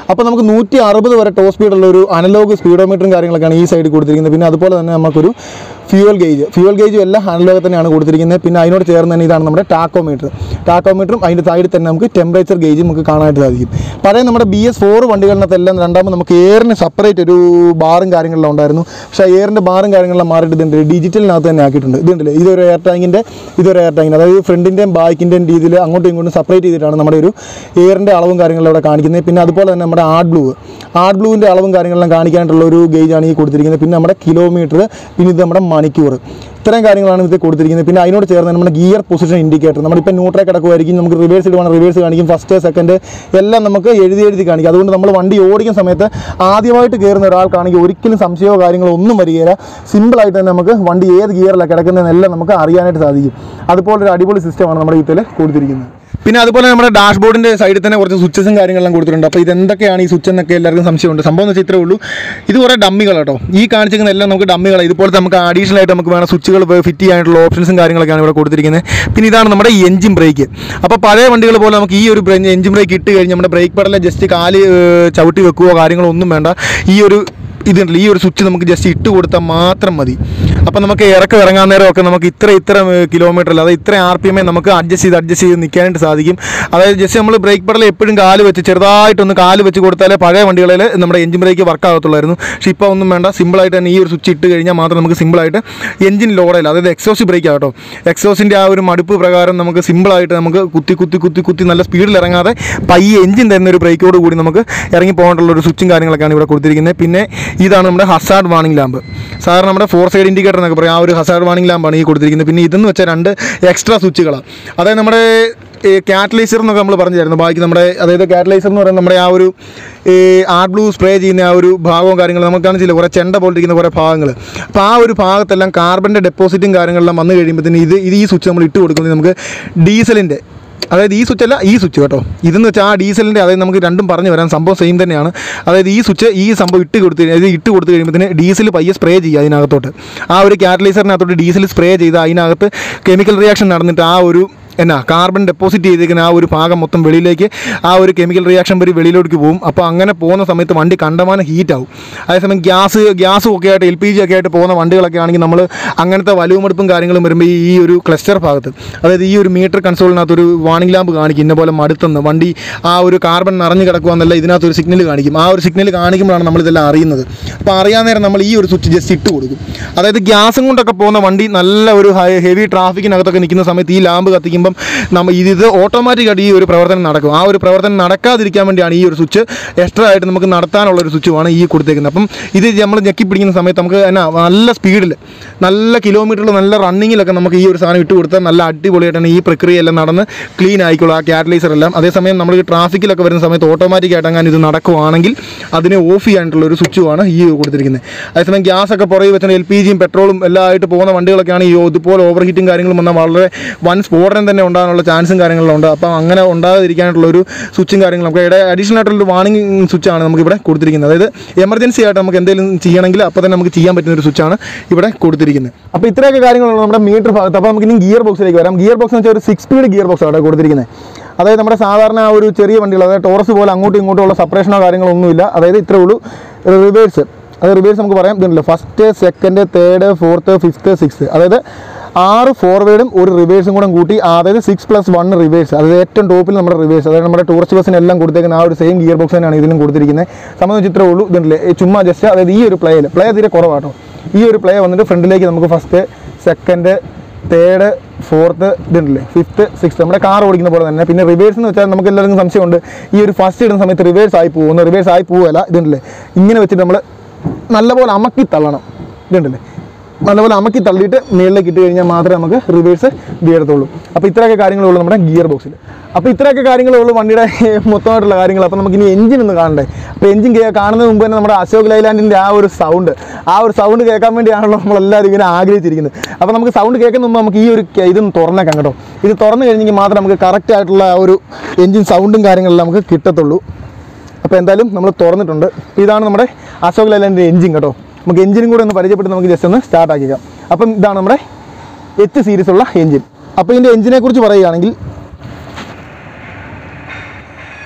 അപ്പോൾ നമുക്ക് നൂറ്റി അറുപത് വരെ ടോപ്പ് സ്പീഡുള്ള ഒരു അനലോഗ് സ്പീഡോമീറ്ററും കാര്യങ്ങളൊക്കെയാണ് ഈ സൈഡിൽ കൊടുത്തിരിക്കുന്നത് പിന്നെ അതുപോലെ തന്നെ നമുക്കൊരു ഫ്യൂവൽ ഗേജ് ഫ്യൂവൽ ഗേജും എല്ലാം അനലോഗ് തന്നെയാണ് കൊടുത്തിരിക്കുന്നത് പിന്നെ അതിനോട് ചേർന്ന് തന്നെ ഇതാണ് നമ്മുടെ ടാക്കോമീറ്റർ ടാക്കോമീറ്ററും അതിൻ്റെ സൈഡിൽ തന്നെ നമുക്ക് ടെമ്പറേച്ചർ ഗേജും നമുക്ക് കാണാനായിട്ട് സാധിക്കും പഴയ നമ്മുടെ ബി എസ് ഫോർ വണ്ടികളിനകത്തെല്ലാം രണ്ടാമത് നമുക്ക് എയറിന് സെപ്പറേറ്റ് ഒരു ബാറും കാര്യങ്ങളെല്ലാം ഉണ്ടായിരുന്നു പക്ഷേ എയറിൻ്റെ ബാറും കാര്യങ്ങളെല്ലാം മാറിയിട്ട് ഇതുണ്ട് ഡിജിറ്റലിനകത്ത് തന്നെ ആക്കിയിട്ടുണ്ട് ഇതുണ്ടല്ലേ ഇതൊരു എയർ ടാങ്കിൻ്റെ ഇതൊരു എയർ ടാങ്കിൻ്റെ അതായത് ഫ്രണ്ടിൻ്റെയും ബാക്കിൻ്റെയും രീതിയിൽ അങ്ങോട്ടും ഇങ്ങോട്ടും സെപ്പറേറ്റ് ചെയ്തിട്ടാണ് നമ്മുടെ ഒരു എയറിൻ്റെ അളവും കാര്യങ്ങളും ഇവിടെ കാണിക്കുന്നത് പിന്നെ അതുപോലെ തന്നെ നമ്മുടെ ആർട്ട് ബ്ലൂ ആർട്ട് ബ്ലൂവിൻ്റെ അളവും കാര്യങ്ങളെല്ലാം കാണിക്കാനായിട്ടുള്ള ഒരു ഗേജാണ് ഈ കൊടുത്തിരിക്കുന്നത് പിന്നെ നമ്മുടെ കിലോമീറ്റർ പിന്നെ ഇത് നമ്മുടെ മണിക്കൂർ ഇത്രയും കാര്യങ്ങളാണ് ഇത് കൊടുത്തിരിക്കുന്നത് പിന്നെ അതിനോട് ചേർന്ന് നമ്മുടെ ഗിയർ പൊസിഷൻ ഇൻഡിക്കേറ്റർ നമ്മളിപ്പോൾ ന്യൂട്രൽ കിടക്കുമായിരിക്കും നമുക്ക് റിവേഴ്സ് ഇടുവാണ് റിവേഴ്സ് കാണിക്കും ഫസ്റ്റ് സെക്കൻഡ് എല്ലാം നമുക്ക് എഴുതി എഴുതി കാണിക്കും അതുകൊണ്ട് നമ്മൾ വണ്ടി ഓടിക്കുന്ന സമയത്ത് ആദ്യമായിട്ട് കയറുന്ന ഒരാൾക്കാണെങ്കിൽ ഒരിക്കലും സംശയമോ കാര്യങ്ങളോ ഒന്നും വരികയില്ല സിമ്പിളായിട്ട് തന്നെ നമുക്ക് വണ്ടി ഏത് ഗിയറിലാണ് കിടക്കുന്നതെന്നെല്ലാം നമുക്ക് അറിയാനായിട്ട് സാധിക്കും അതുപോലൊരു അടിപൊളി സിസ്റ്റമാണ് നമ്മുടെ ഇതിൽ കൊടുത്തിരിക്കുന്നത് പിന്നെ അതുപോലെ നമ്മുടെ ഡാഷ്ബോർഡിൻ്റെ സൈഡിൽ തന്നെ കുറച്ച് സ്വിച്ചസും കാര്യങ്ങളെല്ലാം കൊടുത്തിട്ടുണ്ട് അപ്പോൾ ഇതെന്തൊക്കെയാണ് ഈ സ്വിച്ച് എന്നൊക്കെ എല്ലാവർക്കും സംശയമുണ്ട് സംഭവം എന്ന് വെച്ചാൽ ഇത്രേ ഉള്ളൂ ഇത് കുറേ ഡമ്മികൾ കേട്ടോ ഈ കാണിച്ചിരിക്കുന്ന എല്ലാം നമുക്ക് ഡമ്മികളാണ് ഇതുപോലത്തെ നമുക്ക് അഡീഷണൽ ആയിട്ട് നമുക്ക് വേണം സ്വിച്ചുകൾ ഫിറ്റ് ചെയ്യാനായിട്ടുള്ള ഓപ്ഷൻസും കാര്യങ്ങളൊക്കെയാണ് ഇവിടെ കൊടുത്തിരിക്കുന്നത് പിന്നെ ഇതാണ് നമ്മുടെ എഞ്ചിൻ ബ്രേക്ക് അപ്പോൾ പഴയ വണ്ടികൾ പോലെ നമുക്ക് ഈ ഒരു എഞ്ചിൻ ബ്രേക്ക് ഇട്ട് കഴിഞ്ഞ് നമ്മുടെ ബ്രേക്ക് പെടലെ ജസ്റ്റ് കാല് ഏഹ്, ചവിട്ടി വെക്കുകയോ കാര്യങ്ങളോ ഒന്നും വേണ്ട ഈ ഒരു ഇതുണ്ടല്ലോ ഈ ഒരു സ്വിച്ച് നമുക്ക് ജസ്റ്റ് ഇട്ട് കൊടുത്താൽ മാത്രം മതി അപ്പോൾ നമുക്ക് ഇറക്കം ഇറങ്ങാൻ നേരമൊക്കെ നമുക്ക് ഇത്ര ഇത്ര കിലോമീറ്റർ അതായത് ഇത്ര ആർ പി എമ്മേ നമുക്ക് അഡ്ജസ്റ്റ് ചെയ്ത് അഡ്ജസ്റ്റ് ചെയ്ത് നിൽക്കാനായിട്ട് സാധിക്കും അതായത് ജസ്റ്റ് നമ്മൾ ബ്രേക്ക് പെടൽ എപ്പോഴും കാല് വെച്ച് ചെറുതായിട്ടൊന്ന് കാല് വെച്ച് കൊടുത്താലേ പഴയ വണ്ടികളിൽ നമ്മുടെ എഞ്ചിൻ ബ്രേക്ക് വർക്ക് ആകത്തുള്ളായിരുന്നു പക്ഷേ ഇപ്പോൾ ഒന്നും വേണ്ട സിമ്പിളായിട്ട് തന്നെ ഈ ഒരു സ്വിച്ച് ഇട്ട് കഴിഞ്ഞാൽ മാത്രം നമുക്ക് സിമ്പിളായിട്ട് എഞ്ചിൻ ലോഡയില്ല അതായത് എക്സോസ്റ്റ് ബ്രേക്ക് ആകട്ടോ എക്സോസിൻ്റെ ആ ഒരു മടുപ്പ് പ്രകാരം നമുക്ക് സിമ്പിളായിട്ട് നമുക്ക് കുത്തി കുത്തി കുത്തി കുത്തി നല്ല സ്പീഡിൽ ഇറങ്ങാതെ പയ്യെ എഞ്ചിൻ തരുന്ന ഒരു ബ്രേക്കോട് കൂടി നമുക്ക് ഇറങ്ങി പോകാനുള്ള ഒരു സ്വിച്ചും കാര്യങ്ങളൊക്കെയാണ് ഇവിടെ കൊടുത്തിരിക്കുന്നത് പിന്നെ ഇതാണ് നമ്മുടെ ഹസാർഡ് വാണിംഗ് ലാമ്പ് സാധാരണ നമ്മുടെ ഫോർ സൈഡ് ഇൻഡിക്കേറ്റർ എന്നൊക്കെ പറയും ആ ഒരു ഹസാർഡ് വാണിംഗ് ലാമ്പാണ് ഈ കൊടുത്തിരിക്കുന്നത് പിന്നെ ഇതെന്ന് വെച്ചാൽ രണ്ട് എക്സ്ട്രാ സ്വിച്ചുകളാണ് അതായത് നമ്മുടെ കാറ്റലൈസർ എന്നൊക്കെ നമ്മൾ പറഞ്ഞായിരുന്നു ബാക്കി നമ്മുടെ അതായത് കാറ്റലൈസർ എന്ന് പറയുന്നത് നമ്മുടെ ആ ഒരു ആർട്ട് ബ്ലൂ സ്പ്രേ ചെയ്യുന്ന ആ ഒരു ഭാഗവും കാര്യങ്ങളും നമുക്ക് കാണിച്ചില്ല കുറേ ചെണ്ട പോലിരിക്കുന്ന കുറേ ഭാഗങ്ങൾ അപ്പോൾ ആ ഒരു ഭാഗത്തെല്ലാം കാർബണിൻ്റെ ഡെപ്പോസിറ്റും കാര്യങ്ങളെല്ലാം വന്നു കഴിയുമ്പോഴത്തേന് ഇത് ഇത് ഈ സ്വിച്ച് നമ്മൾ ഇട്ട് കൊടുക്കുന്നത് നമുക്ക് ഡീസലിൻ്റെ അതായത് ഈ സ്വിച്ച് അല്ല ഈ സ്വിച്ച് കേട്ടോ ഇതെന്ന് വെച്ചാൽ ആ ഡീസലിൻ്റെ അതായത് നമുക്ക് രണ്ടും പറഞ്ഞു വരാം സംഭവം സെയിം തന്നെയാണ് അതായത് ഈ സ്വിച്ച് ഈ സംഭവം ഇട്ട് കൊടുത്ത് ഇത് ഇട്ട് കൊടുത്ത് കഴിയുമ്പോഴത്തേന് ഡീസൽ പയ്യെ സ്പ്രേ ചെയ്യുക അതിനകത്തോട്ട് ആ ഒരു കാറ്റലൈസറിനകത്തോട്ട് ഡീസൽ സ്പ്രേ ചെയ്ത് അതിനകത്ത് കെമിക്കൽ റിയാക്ഷൻ നടന്നിട്ട് ആ ഒരു എന്നാ കാർബൺ ഡെപ്പോസിറ്റ് ചെയ്തിരിക്കുന്ന ആ ഒരു ഭാഗം മൊത്തം വെളിയിലേക്ക് ആ ഒരു കെമിക്കൽ റിയാക്ഷൻ വഴി വെളിയിലോട്ട് പോകും അപ്പോൾ അങ്ങനെ പോകുന്ന സമയത്ത് വണ്ടി കണ്ടമാനം ഹീറ്റ് ആവും അതേസമയം ഗ്യാസ് ഗ്യാസും ഒക്കെ ആയിട്ട് എൽ പി ജി ഒക്കെ ആയിട്ട് പോകുന്ന വണ്ടികളൊക്കെ ആണെങ്കിൽ നമ്മൾ അങ്ങനത്തെ വലുവെടുപ്പും കാര്യങ്ങളും വരുമ്പോൾ ഈ ഒരു ക്ലസ്റ്റർ ഭാഗത്ത് അതായത് ഈ ഒരു മീറ്റർ കൺസോളിനകത്ത് ഒരു വാണിംഗ് ലാമ്പ് കാണിക്കും ഇന്ന പോലെ മടുത്തെന്ന് വണ്ടി ആ ഒരു കാർബൺ നിറഞ്ഞു കിടക്കുകയെന്നല്ല ഇതിനകത്ത് ഒരു സിഗ്നൽ കാണിക്കും ആ ഒരു സിഗ്നൽ കാണിക്കുമ്പോഴാണ് നമ്മളിതെല്ലാം അറിയുന്നത് അപ്പോൾ അറിയാൻ നേരം നമ്മൾ ഈ ഒരു സ്വിച്ച് ജസ്റ്റ് ഇട്ട് കൊടുക്കും അതായത് ഗ്യാസും കൊണ്ടൊക്കെ പോകുന്ന വണ്ടി നല്ല ഒരു ഹെവി ട്രാഫിക്കിനകത്തൊക്കെ നിൽക്കുന്ന സമയത്ത് ഈ ലാമ്പ് കത്തിക്കുമ്പം നമ്മൾ ഇത് ഓട്ടോമാറ്റിക്കായിട്ട് ഈ ഒരു പ്രവർത്തനം നടക്കും ആ ഒരു പ്രവർത്തനം നടക്കാതിരിക്കാൻ വേണ്ടിയാണ് ഈ ഒരു സ്വിച്ച് എക്സ്ട്രാ ആയിട്ട് നമുക്ക് നടത്താനുള്ള ഒരു സ്വിച്ചുമാണ് ഈ കൊടുത്തേക്കുന്നത് അപ്പം ഇത് നമ്മൾ ഞെക്കി പിടിക്കുന്ന സമയത്ത് നമുക്ക് എന്നാ നല്ല സ്പീഡിൽ നല്ല കിലോമീറ്ററിൽ നല്ല റണ്ണിങ്ങിലൊക്കെ നമുക്ക് ഈ ഒരു സാധനം ഇട്ട് കൊടുത്താൽ നല്ല അടിപൊളിയായിട്ടാണ് ഈ പ്രക്രിയയെല്ലാം നടന്ന് ക്ലീൻ ആയിക്കോളും ആ കാറ്റലൈസർ എല്ലാം അതേസമയം നമ്മൾ ഈ ട്രാഫിക്കിലൊക്കെ വരുന്ന സമയത്ത് ഓട്ടോമാറ്റിക്കായിട്ട് അങ്ങനെ ഇത് നടക്കുവാണെങ്കിൽ അതിനെ ഓഫ് ചെയ്യാനായിട്ടുള്ള ഒരു സ്വിച്ചുമാണ് ഈ കൊടുത്തിരിക്കുന്നത് അതേസമയം ഗ്യാസ് ഒക്കെ പുറകെ വെച്ചാൽ എൽ പി ജിയും പെട്രോളും എല്ലാം ആയിട്ട് പോകുന്ന വണ്ടികളൊക്കെയാണ് ഈ ഇതുപോലെ ഓവർ ഹീറ്റും കാര്യങ്ങളും വന്നാൽ വളരെ വൻ സ്ഫോടനം തന്നെ ഉണ്ടാകാനുള്ള ചാൻസും കാര്യങ്ങളും ഉണ്ട് അപ്പം അങ്ങനെ ഉണ്ടാകാതിരിക്കാനായിട്ടുള്ള ഒരു സ്വിച്ചും കാര്യങ്ങളും നമുക്ക് ഇവിടെ അഡീഷണൽ ആയിട്ടുള്ള ഒരു വാണിംഗ് സ്വിച്ചാണ് നമുക്ക് ഇവിടെ കൊടുത്തിരിക്കുന്നത് അതായത് എമർജൻസി ആയിട്ട് നമുക്ക് എന്തെങ്കിലും ചെയ്യണമെങ്കിൽ അപ്പോൾ തന്നെ നമുക്ക് ചെയ്യാൻ പറ്റുന്ന ഒരു സ്വിച്ചാണ് ഇവിടെ കൊടുത്തിരിക്കുന്നത് അപ്പോൾ ഇത്രയൊക്കെ കാര്യങ്ങളുള്ള നമ്മുടെ മീറ്റർ ഭാഗത്ത് അപ്പോൾ നമുക്ക് ഇനി ഗിയർ ബോക്സിലേക്ക് വരാം ഗിയർ ബോക്സ് എന്ന് വെച്ചാൽ ഒരു സിക്സ് സ്പീഡ് ഗിയർ ബോക്സ് ആണ് കൊടുത്തിരിക്കുന്നത് അതായത് നമ്മുടെ സാധാരണ ആ ഒരു ചെറിയ വണ്ടികൾ അതായത് ടോറസ് പോലെ അങ്ങോട്ടും ഇങ്ങോട്ടും ഉള്ള സെപ്പറേഷനോ കാര്യങ്ങളോ ഒന്നുമില്ല അതായത് ഇത്രേ ഉള്ളൂ റിവേഴ്സ് അത് റിവേഴ്സ് നമുക്ക് പറയാം ഇതുണ്ടല്ലോ first second third fourth fifth sixth അതായത് ആറ് ഫോർവേഡും ഒരു റിവേഴ്സും കൂടെ കൂട്ടി അതായത് സിക്സ് പ്ലസ് വൺ റിവേഴ്സ് അതായത് ഏറ്റവും ടോപ്പിൽ നമ്മുടെ റിവേഴ്സ് അതായത് നമ്മുടെ ടൂറിസ്റ്റ് ബസ്സിനെല്ലാം കൊടുത്തേക്കുന്ന ആ ഒരു സെയിം ഗിയർ ബോക്സ് തന്നെയാണ് ഇതിനും കൊടുത്തിരിക്കുന്നത് സംബന്ധിച്ച് ഇത്രേ ഉള്ളൂ ഇതുണ്ടല്ലേ ഈ ചുമ്മാ ജസ്റ്റ് അതായത് ഈ ഒരു പ്ലേയിൽ പ്ലേ തീരെ കുറവാട്ടോ ഈ ഒരു പ്ലേ വന്നിട്ട് ഫ്രണ്ടിലേക്ക് നമുക്ക് ഫസ്റ്റ് സെക്കൻഡ് തേർഡ് ഫോർത്ത് ഇതുണ്ടല്ലേ ഫിഫ്ത്ത് സിക്സ്ത് നമ്മുടെ കാർ ഓടിക്കുന്ന പോലെ തന്നെ പിന്നെ റിവേഴ്സ് എന്ന് വെച്ചാൽ നമുക്ക് എല്ലാവർക്കും സംശയമുണ്ട് ഈ ഒരു ഫസ്റ്റ് ഇടുന്ന സമയത്ത് റിവേഴ്സ് ആയി പോകുന്നു റിവേഴ്സ് ആയി പോവുകയല്ല ഇതുണ്ടല്ലേ ഇങ്ങനെ വെച്ചിട്ട് നമ്മൾ നല്ലപോലെ അമക്കി തള്ളണം ഇതുണ്ടല്ലേ നല്ലപോലെ അമക്കി തള്ളിയിട്ട് മുകളിലേക്ക് ഇട്ട് കഴിഞ്ഞാൽ മാത്രമേ നമുക്ക് റിവേഴ്സ് വീഴത്തുള്ളൂ അപ്പോൾ ഇത്രയൊക്കെ കാര്യങ്ങളേ ഉള്ളൂ നമ്മുടെ ഗിയർ ബോക്സിൽ അപ്പോൾ ഇത്രയൊക്കെ കാര്യങ്ങളേ ഉള്ളൂ വണ്ടിയുടെ മൊത്തമായിട്ടുള്ള കാര്യങ്ങൾ അപ്പോൾ നമുക്ക് ഇനി എഞ്ചിൻ ഒന്ന് കാണണ്ടേ അപ്പോൾ എഞ്ചിൻ കാണുന്നതിന് മുമ്പ് തന്നെ നമ്മുടെ അശോക് ലൈലാൻഡിൻ്റെ ആ ഒരു സൗണ്ട് ആ ഒരു സൗണ്ട് കേൾക്കാൻ വേണ്ടിയാണല്ലോ നമ്മളെല്ലാവരും ഇങ്ങനെ ആഗ്രഹിച്ചിരിക്കുന്നത് അപ്പോൾ നമുക്ക് സൗണ്ട് കേൾക്കുന്ന മുമ്പ് നമുക്ക് ഈ ഒരു ക- ഇതൊന്ന് തുറന്നേക്കാം കേട്ടോ ഇത് തുറന്നു കഴിഞ്ഞെങ്കിൽ മാത്രമേ നമുക്ക് കറക്റ്റ് ആയിട്ടുള്ള ആ ഒരു എഞ്ചിൻ സൗണ്ടും കാര്യങ്ങളെല്ലാം നമുക്ക് കിട്ടത്തുള്ളൂ അപ്പോൾ എന്തായാലും നമ്മൾ തുറന്നിട്ടുണ്ട് ഇതാണ് നമ്മുടെ അശോക് ലൈലാൻഡിൻ്റെ എഞ്ചിൻ കേട്ടോ നമുക്ക് എഞ്ചിനും കൂടെ ഒന്ന് പരിചയപ്പെട്ട് നമുക്ക് ജസ്റ്റ് ഒന്ന് സ്റ്റാർട്ട് ആക്കിക്കാം അപ്പം ഇതാണ് നമ്മുടെ എച്ച് സീരീസ് ഉള്ള എഞ്ചിൻ അപ്പോൾ ഇതിൻ്റെ എഞ്ചിനെ കുറിച്ച് പറയുകയാണെങ്കിൽ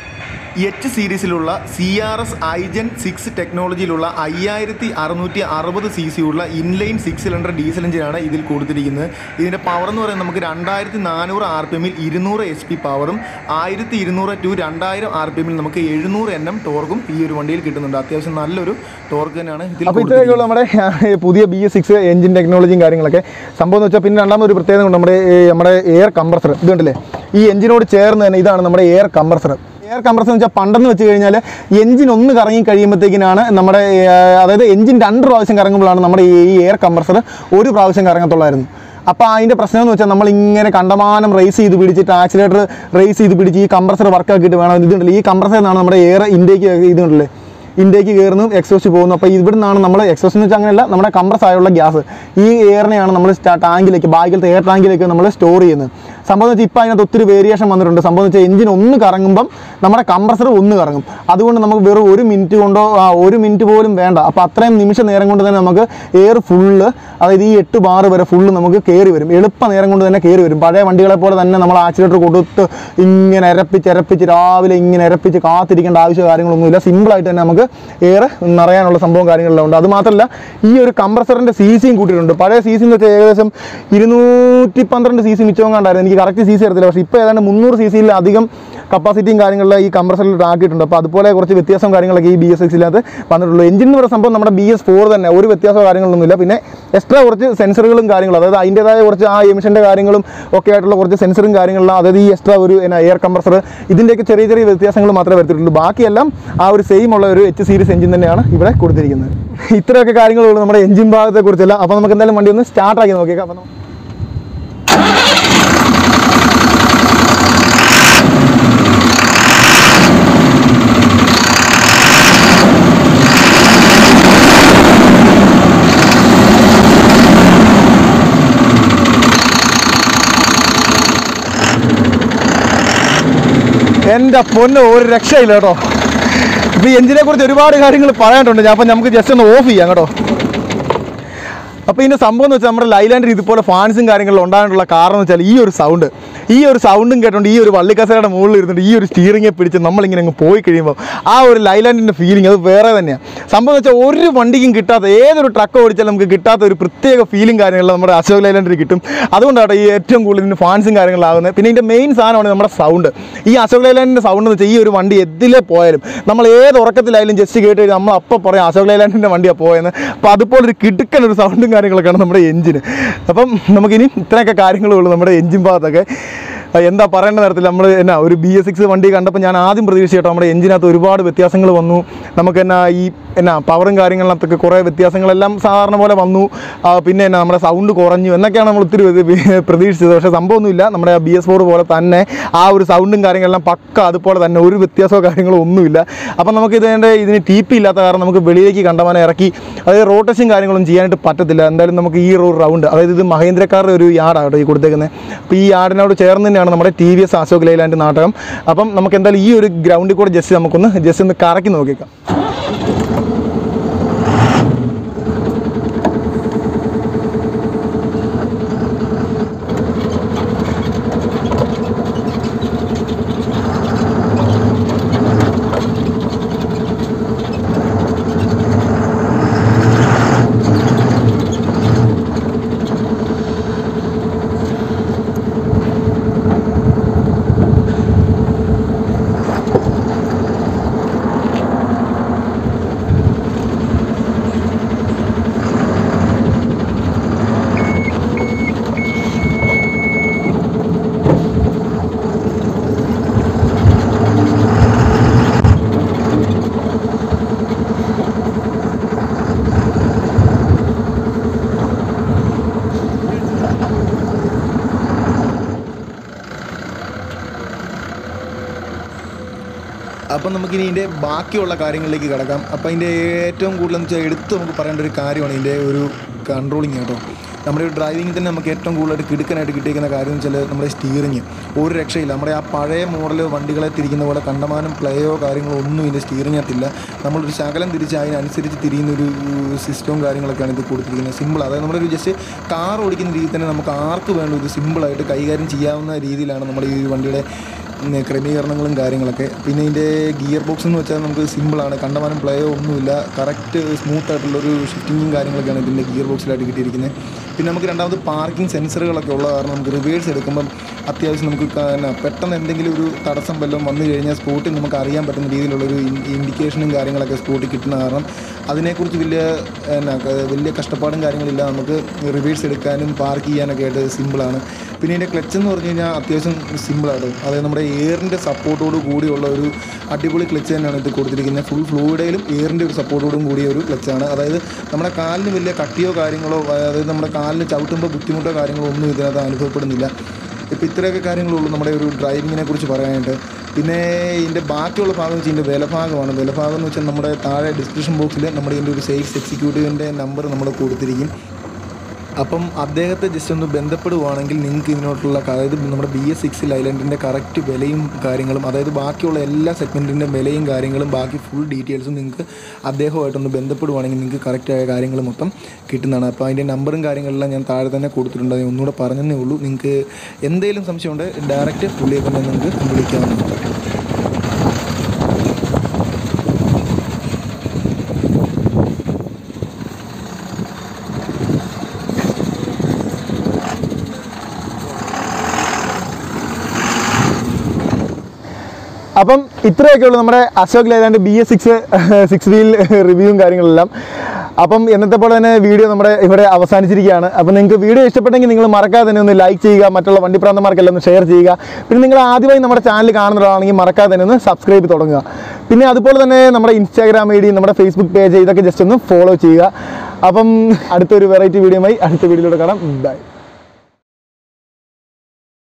എച്ച് സീരീസിലുള്ള C R S iGen six ടെക്നോളജിയിലുള്ള അയ്യായിരത്തി അറുന്നൂറ്റി അറുപത് സി സി ഉള്ള ഇൻലൈൻ സിക്സ് സിലിണ്ടർ ഡീസൽ എഞ്ചിനാണ് ഇതിൽ കൊടുത്തിരിക്കുന്നത് ഇതിൻ്റെ പവർ എന്ന് പറയുന്നത് നമുക്ക് രണ്ടായിരത്തി നാനൂറ് ആർ പി എമ്മിൽ ഇരുന്നൂറ് എച്ച് പി പവറും ആയിരത്തി ഇരുന്നൂറ് ടു രണ്ടായിരം ആർ പി എമ്മിൽ നമുക്ക് എഴുന്നൂറ് എൻ എം ടോർക്കും ഈ ഒരു വണ്ടിയിൽ കിട്ടുന്നുണ്ട് അത്യാവശ്യം നല്ലൊരു ടോർക്ക് തന്നെയാണ് ഇതിൽ അപ്പോൾ ഇത്രയൊക്കെയുള്ള നമ്മുടെ ആ, പുതിയ ബി എസ് സിക്സ് എഞ്ചിൻ ടെക്നോളജിയും കാര്യങ്ങളൊക്കെ സംഭവം എന്ന് വെച്ചാൽ പിന്നെ രണ്ടാമതൊരു പ്രത്യേകത കൊണ്ട് നമ്മുടെ ഈ നമ്മുടെ എയർ കംപ്രസർ ഇത് കണ്ടില്ലേ ഈ എഞ്ചിനോട് ചേർന്ന് തന്നെ ഇതാണ് നമ്മുടെ എയർ കംപ്രസർ എയർ കംപ്രസർ എന്ന് വെച്ചാൽ പണ്ടെന്ന് വെച്ച് കഴിഞ്ഞാൽ എഞ്ചിൻ ഒന്ന് കറങ്ങി കഴിയുമ്പോഴത്തേക്കിനാണ് നമ്മുടെ ആ, അതായത് എഞ്ചിൻ രണ്ട് പ്രാവശ്യം കറങ്ങുമ്പോഴാണ് നമ്മുടെ ഈ എയർ കംപ്രസർ ഒരു പ്രാവശ്യം കറങ്ങത്തുള്ളായിരുന്നു അപ്പോൾ അതിൻ്റെ പ്രശ്നം എന്ന് വെച്ചാൽ നമ്മൾ ഇങ്ങനെ കണ്ടമാനം റേസ് ചെയ്ത് പിടിച്ചിട്ട് ആക്സിലേറ്റർ റേസ് ചെയ്ത് പിടിച്ച് ഈ കംപ്രസർ വർക്ക് ആക്കിയിട്ട് വേണം ഇതുണ്ടല്ലോ ഈ കംപ്രസർ എന്നാണ് നമ്മുടെ എയർ ഇൻടേക്ക് ഇതുണ്ടല്ലേ ഇൻടേക്ക് കയറുന്നു എക്സോസ്റ്റ് പോകുന്നു അപ്പോൾ ഇവിടെ നിന്നാണ് നമ്മൾ എക്സോസ്റ്റ് എന്ന് വെച്ചാൽ അങ്ങനെയല്ല നമ്മുടെ കംപ്രസ് ആയുള്ള ഗ്യാസ് ഈ എയറിനെയാണ് നമ്മൾ ടാങ്കിലേക്ക് ബാഗിലത്തെ എയർ ടാങ്കിലേക്ക് നമ്മൾ സ്റ്റോർ ചെയ്യുന്നത് സംഭവം എന്ന് വെച്ചാൽ ഇപ്പോൾ അതിനകത്ത് ഒത്തിരി വേരിയേഷൻ വന്നിട്ടുണ്ട് സംഭവം എന്ന് വെച്ചാൽ എഞ്ചിൻ ഒന്ന് കറങ്ങുമ്പം നമ്മുടെ കംപ്രസർ ഒന്ന് കറങ്ങും അതുകൊണ്ട് നമുക്ക് വെറും ഒരു മിനിറ്റ് കൊണ്ടോ ആ, ഒരു മിനിറ്റ് പോലും വേണ്ട അപ്പോൾ അത്രയും നിമിഷ നേരം കൊണ്ട് തന്നെ നമുക്ക് എയർ ഫുള്ള് അതായത് ഈ എട്ട് ബാർ വരെ ഫുള്ള് നമുക്ക് കയറി വരും എളുപ്പ നേരം കൊണ്ട് തന്നെ കയറി വരും പഴയ വണ്ടികളെ പോലെ തന്നെ നമ്മൾ ആക്സിലേറ്റർ കൊടുത്ത് ഇങ്ങനെ ഇരപ്പിച്ച് ഇരപ്പിച്ച് രാവിലെ ഇങ്ങനെ ഇരപ്പിച്ച് കാത്തിരിക്കേണ്ട ആവശ്യ കാര്യങ്ങളൊന്നുമില്ല സിമ്പിളായിട്ട് തന്നെ നമുക്ക് എയർ നിറയാനുള്ള സംഭവം കാര്യങ്ങളെല്ലാം ഉണ്ട് അത് മാത്രമല്ല ഈ ഒരു കംപ്രസറിൻ്റെ സി സിയും കൂട്ടിയിട്ടുണ്ട് പഴയ സി സി എന്ന് വെച്ചാൽ ഏകദേശം ഇരുന്നൂറ്റി പന്ത്രണ്ട് സി സി മിച്ചവും കണ്ടായിരുന്നു എനിക്ക് കറക്റ്റ് സി സി അറിയത്തില്ല പക്ഷേ ഇപ്പോൾ ഏതാണ്ട് മുന്നൂറ് സി സിയിൽ അധികം കപ്പാസിറ്റിയും കാര്യങ്ങളിലും ഈ കംപ്രസറിൽ ആക്കിയിട്ടുണ്ട് അപ്പോൾ അതുപോലെ കുറച്ച് വ്യത്യാസം കാര്യങ്ങളൊക്കെ ഈ ബി എസ് എക്സിനകത്ത് വന്നിട്ടുള്ളൂ എഞ്ചിൻ എന്ന് പറയുന്ന സംഭവം നമ്മുടെ ബി എസ് ഫോർ തന്നെ ഒരു വ്യത്യാസമോ കാര്യങ്ങളൊന്നുമില്ല പിന്നെ എക്സ്ട്രാ കുറച്ച് സെൻസറുകളും കാര്യങ്ങളും അതായത് അതിൻ്റേതായ കുറച്ച് ആ എമിഷൻ്റെ കാര്യങ്ങളും ഒക്കെ ആയിട്ടുള്ള കുറച്ച് സെൻസറും കാര്യങ്ങളും അതായത് ഈ എക്സ്ട്രാ ഒരു എന്നാ എയർ കംപ്രസർ ഇതിൻ്റെയൊക്കെ ചെറിയ ചെറിയ വ്യത്യാസങ്ങൾ മാത്രമേ വരുത്തിയിട്ടുള്ളൂ ബാക്കിയെല്ലാം ആ ഒരു സെയിം ഉള്ള ഒരു എച്ച് സീരീസ് എഞ്ചിൻ തന്നെയാണ് ഇവിടെ കൊടുത്തിരിക്കുന്നത് ഇത്രയൊക്കെ കാര്യങ്ങളുള്ളൂ നമ്മുടെ എഞ്ചിൻ ഭാഗത്തെക്കുറിച്ചല്ല അപ്പോൾ നമുക്ക് എന്തായാലും വണ്ടി ഒന്ന് സ്റ്റാർട്ടാക്കി നോക്കിയേക്കാം അപ്പോൾ നമുക്ക് എൻ്റെ പൊന്ന് ഒരു രക്ഷയില്ല കേട്ടോ ഇപ്പോൾ ഈ എഞ്ചിനെ കുറിച്ച് ഒരുപാട് കാര്യങ്ങൾ പറയാനുണ്ട് ഞാൻ അപ്പം നമുക്ക് ജസ്റ്റ് ഒന്ന് ഓഫ് ചെയ്യാം കേട്ടോ അപ്പോൾ ഇതിൻ്റെ സംഭവം എന്ന് വെച്ചാൽ നമ്മുടെ ലൈലാൻഡിൽ ഇതുപോലെ ഫാൻസും കാര്യങ്ങളും ഉണ്ടാകാനുള്ള കാരണം എന്ന് വെച്ചാൽ ഈ ഒരു സൗണ്ട് ഈ ഒരു സൗണ്ടും കേട്ടോണ്ട് ഈ ഒരു വള്ളിക്കസയുടെ മുകളിൽ ഇരുന്നിട്ട് ഈ ഒരു സ്റ്റീറിങ്ങെ പിടിച്ച് നമ്മളിങ്ങനെ അങ്ങ് പോയി കഴിയുമ്പോൾ ആ ഒരു ലൈലാൻഡിൻ്റെ ഫീലിംഗ് അത് വേറെ തന്നെയാണ് സംഭവം എന്ന് വെച്ചാൽ ഒരു വണ്ടിക്കും കിട്ടാത്ത ഏതൊരു ട്രക്ക് ഓടിച്ചാലും നമുക്ക് കിട്ടാത്ത ഒരു പ്രത്യേക ഫീലും കാര്യങ്ങളും നമ്മുടെ അശോക് ലൈലാൻഡിൽ കിട്ടും അതുകൊണ്ടാണ് ഈ ഏറ്റവും കൂടുതൽ ഇതിന് ഫാൻസും കാര്യങ്ങളാകുന്നത് പിന്നെ ഇതിൻ്റെ മെയിൻ സാധനമാണ് നമ്മുടെ സൗണ്ട് ഈ അശോക് ലൈലാൻഡിൻ്റെ സൗണ്ട് എന്ന് വെച്ചാൽ ഈ ഒരു വണ്ടി എതിലെ പോയാലും നമ്മൾ ഏത് ഉറക്കത്തിലായാലും ജസ്റ്റ് കേട്ട് കഴിഞ്ഞാൽ നമ്മൾ അപ്പോൾ പറയും അശോക് ലൈലാൻഡിൻ്റെ വണ്ടിയാണ് പോയെന്ന് അപ്പോൾ അതുപോലെ ഒരു കിടുക്കൻ ഒരു സൗണ്ടും കാര്യങ്ങളൊക്കെയാണ് നമ്മുടെ എഞ്ചിന് അപ്പം നമുക്കിനി ഇത്രയൊക്കെ കാര്യങ്ങളേ ഉള്ളൂ നമ്മുടെ എഞ്ചിൻ ഭാഗത്തൊക്കെ ആ, എന്താ പറയേണ്ട തരത്തിൽ നമ്മൾ എന്നാ ഒരു ബി എസ് സിക്സ് വണ്ടി കണ്ടപ്പോൾ ഞാൻ ആദ്യം പ്രതീക്ഷിച്ചു കേട്ടോ നമ്മുടെ എഞ്ചിനകത്ത് ഒരുപാട് വ്യത്യാസങ്ങൾ വന്നു നമുക്ക് എന്നാ ഈ എന്നാ പവറും കാര്യങ്ങളിനകത്തൊക്കെ കുറേ വ്യത്യാസങ്ങളെല്ലാം സാധാരണ പോലെ വന്നു ആ, പിന്നെ എന്നാ നമ്മുടെ സൗണ്ട് കുറഞ്ഞു എന്നൊക്കെയാണ് നമ്മൾ ഒത്തിരി ഇത് പ്രതീക്ഷിച്ചത് പക്ഷേ സംഭവമൊന്നുമില്ല നമ്മുടെ ബി എസ് ഫോർ പോലെ തന്നെ ആ ഒരു സൗണ്ടും കാര്യങ്ങളെല്ലാം പക്ക അതുപോലെ തന്നെ ഒരു വ്യത്യാസമോ കാര്യങ്ങളോ ഒന്നുമില്ല അപ്പം നമുക്ക് ഇതിൻ്റെ ഇതിന് ടി പി ഇല്ലാത്ത കാരണം നമുക്ക് വെളിയിലേക്ക് കണ്ടമാനം ഇറക്കി അതായത് റോട്ടേഷൻ കാര്യങ്ങളൊന്നും ചെയ്യാനായിട്ട് പറ്റത്തില്ല എന്തായാലും നമുക്ക് ഈ ഒരു റൗണ്ട് അതായത് ഇത് മഹേന്ദ്രക്കാരുടെ ഒരു യാർഡാണ് കേട്ടോ ഈ കൊടുത്തേക്കുന്നത് അപ്പോൾ ഈ യാർഡിനോട് ചേർന്ന് തന്നെയാണ് നമ്മുടെ T V S Ashok Leyland Nattakam അപ്പം നമുക്ക് എന്തായാലും ഈ ഒരു ഗ്രൗണ്ടിൽ കൂടെ ജസ്റ്റ് നമുക്കൊന്ന് ജസ്റ്റ് ഒന്ന് കറക്കി നോക്കിയേക്കാം അപ്പം നമുക്കിനി ഇതിൻ്റെ ബാക്കിയുള്ള കാര്യങ്ങളിലേക്ക് കിടക്കാം അപ്പം അതിൻ്റെ ഏറ്റവും കൂടുതൽ എന്ന് വെച്ചാൽ എടുത്ത് നമുക്ക് പറയേണ്ട ഒരു കാര്യമാണ് ഇതിൻ്റെ ഒരു കൺട്രോളിങ് കേട്ടോ നമ്മുടെ ഒരു ഡ്രൈവിങ്ങിൽ തന്നെ നമുക്ക് ഏറ്റവും കൂടുതലായിട്ട് കിടുക്കനായിട്ട് കിട്ടിയിരിക്കുന്ന കാര്യം എന്ന് വെച്ചാൽ നമ്മുടെ സ്റ്റിയറിങ് ഒരു രക്ഷയില്ല നമ്മുടെ ആ പഴയ മോഡൽ വണ്ടികളെ തിരിക്കുന്ന പോലെ കണ്ടമാനം പ്ലേയോ കാര്യങ്ങളോ ഒന്നും ഇതിൻ്റെ സ്റ്റിയറിങ്ങിനകത്തില്ല നമ്മളൊരു ശകലം തിരിച്ച് അതിനനുസരിച്ച് തിരിയുന്ന ഒരു സിസ്റ്റവും കാര്യങ്ങളൊക്കെയാണ് ഇത് കൊടുത്തിരിക്കുന്നത് സിമ്പിൾ അതായത് നമ്മളൊരു ജസ്റ്റ് കാർ ഓടിക്കുന്ന രീതിയിൽ തന്നെ നമുക്ക് ആർക്ക് വേണ്ട ഇത് സിമ്പിളായിട്ട് കൈകാര്യം ചെയ്യാവുന്ന രീതിയിലാണ് നമ്മുടെ ഈ ഒരു വണ്ടിയുടെ ഉം, ക്രമീകരണങ്ങളും കാര്യങ്ങളൊക്കെ പിന്നെ ഇതിൻ്റെ ഗിയർ ബോക്സ് എന്ന് വെച്ചാൽ നമുക്ക് സിമ്പിളാണ് കണ്ടമാനം പ്ലേയോ ഒന്നുമില്ല കറക്റ്റ് സ്മൂത്ത് ആയിട്ടുള്ളൊരു ഷിഫ്റ്റിങ്ങും കാര്യങ്ങളൊക്കെയാണ് ഇതിൻ്റെ ഗിയർ ബോക്സിലായിട്ട് കിട്ടിയിരിക്കുന്നത് പിന്നെ നമുക്ക് രണ്ടാമത് പാർക്കിംഗ് സെൻസറുകളൊക്കെ ഉള്ള കാരണം നമുക്ക് റിവേഴ്സ് എടുക്കുമ്പം അത്യാവശ്യം നമുക്ക് ക- എന്നാ പെട്ടെന്ന് എന്തെങ്കിലും ഒരു തടസ്സം വല്ലതും വന്നു കഴിഞ്ഞാൽ സ്പോട്ടിൽ നമുക്ക് അറിയാൻ പറ്റുന്ന രീതിയിലുള്ളൊരു ഇൻ- ഇൻഡിക്കേഷനും കാര്യങ്ങളൊക്കെ സ്പോട്ടിൽ കിട്ടുന്ന കാരണം അതിനെക്കുറിച്ച് വലിയ എന്നാ ക- വലിയ കഷ്ടപ്പാടും കാര്യങ്ങളില്ല നമുക്ക് റിവേഴ്സ് എടുക്കാനും പാർക്ക് ചെയ്യാനൊക്കെ ആയിട്ട് സിമ്പിളാണ് പിന്നെ ഇതിൻ്റെ ക്ലച്ച് എന്ന് പറഞ്ഞു കഴിഞ്ഞാൽ അത്യാവശ്യം സിമ്പിളാണ് അതായത് നമ്മുടെ എയറിൻ്റെ സപ്പോർട്ടോട് കൂടിയുള്ള ഒരു അടിപൊളി ക്ലച്ച് തന്നെയാണ് ഇത് കൊടുത്തിരിക്കുന്നത് ഫുൾ ഫ്ലൂയിഡയിലും എയറിൻ്റെ ഒരു സപ്പോർട്ടോടും കൂടിയ ഒരു ക്ലച്ചാണ് അതായത് നമ്മുടെ കാലിന് വലിയ കട്ടിയോ കാര്യങ്ങളോ അതായത് നമ്മുടെ കാലിന് ചവിട്ടുമ്പോൾ ബുദ്ധിമുട്ടോ കാര്യങ്ങളോ ഒന്നും ഇതിനകത്ത് അനുഭവപ്പെടുന്നില്ല ഇപ്പോൾ ഇത്രയൊക്കെ കാര്യങ്ങളുള്ളൂ നമ്മുടെ ഒരു ഡ്രൈവിങ്ങിനെ കുറിച്ച് പറയാനായിട്ട് പിന്നെ ഇതിൻ്റെ ബാക്കിയുള്ള ഭാഗം വെച്ചാൽ ഇതിൻ്റെ വിലഭാഗമാണ് വിലഭാഗം എന്ന് വെച്ചാൽ നമ്മുടെ താഴെ ഡിസ്ക്രിപ്ഷൻ ബോക്സിൽ നമ്മുടെ ഇതിൻ്റെ ഒരു സെയിൽസ് എക്സിക്യൂട്ടീവിൻ്റെ നമ്പർ നമ്മൾ കൊടുത്തിരിക്കും അപ്പം അദ്ദേഹത്തെ ജസ്റ്റ് ഒന്ന് ബന്ധപ്പെടുവാണെങ്കിൽ നിങ്ങൾക്ക് ഇതിനോട്ടുള്ള അതായത് നമ്മുടെ ബി എസ് സിക്സ് ഐലൻഡിൻ്റെ കറക്റ്റ് വിലയും കാര്യങ്ങളും അതായത് ബാക്കിയുള്ള എല്ലാ സെഗ്മെൻറ്റിൻ്റെ വിലയും കാര്യങ്ങളും ബാക്കി ഫുൾ ഡീറ്റെയിൽസും നിങ്ങൾക്ക് അദ്ദേഹമായിട്ടൊന്ന് ബന്ധപ്പെടുവാണെങ്കിൽ നിങ്ങൾക്ക് കറക്റ്റായ കാര്യങ്ങൾ മൊത്തം കിട്ടുന്നതാണ് അപ്പോൾ അതിൻ്റെ നമ്പറും കാര്യങ്ങളെല്ലാം ഞാൻ താഴെ തന്നെ കൊടുത്തിട്ടുണ്ട് അത് ഒന്നുകൂടെ പറഞ്ഞതേ ഉള്ളൂ നിങ്ങൾക്ക് എന്തെങ്കിലും സംശയമുണ്ട് ഡയറക്റ്റ് പുള്ളിയെ തന്നെ നിങ്ങൾക്ക് വിളിക്കാവുന്നതാണ് അപ്പം ഇത്രയൊക്കെ ഉള്ളൂ നമ്മുടെ Ashok Leyland B S six six wheel റിവ്യൂവും കാര്യങ്ങളെല്ലാം അപ്പം എന്നത്തെ പോലെ തന്നെ വീഡിയോ നമ്മുടെ ഇവിടെ അവസാനിച്ചിരിക്കുകയാണ് അപ്പം നിങ്ങൾക്ക് വീഡിയോ ഇഷ്ടപ്പെട്ടെങ്കിൽ നിങ്ങൾ മറക്കാതെ തന്നെ ഒന്ന് ലൈക്ക് ചെയ്യുക മറ്റുള്ള വണ്ടിപ്രാന്തമാർക്കെല്ലാം ഒന്ന് ഷെയർ ചെയ്യുക പിന്നെ നിങ്ങൾ ആദ്യമായി നമ്മുടെ ചാനൽ കാണുന്നവരാണെങ്കിൽ മറക്കാതെ തന്നെ ഒന്ന് സബ്സ്ക്രൈബ് തുടങ്ങുക പിന്നെ അതുപോലെ തന്നെ നമ്മുടെ ഇൻസ്റ്റാഗ്രാം ഐ ഡി നമ്മുടെ ഫേസ്ബുക്ക് പേജ് ഇതൊക്കെ ജസ്റ്റ് ഒന്ന് ഫോളോ ചെയ്യുക അപ്പം അടുത്തൊരു വെറൈറ്റി വീഡിയോയുമായി അടുത്ത വീഡിയോയിലൂടെ കാണാം ബൈ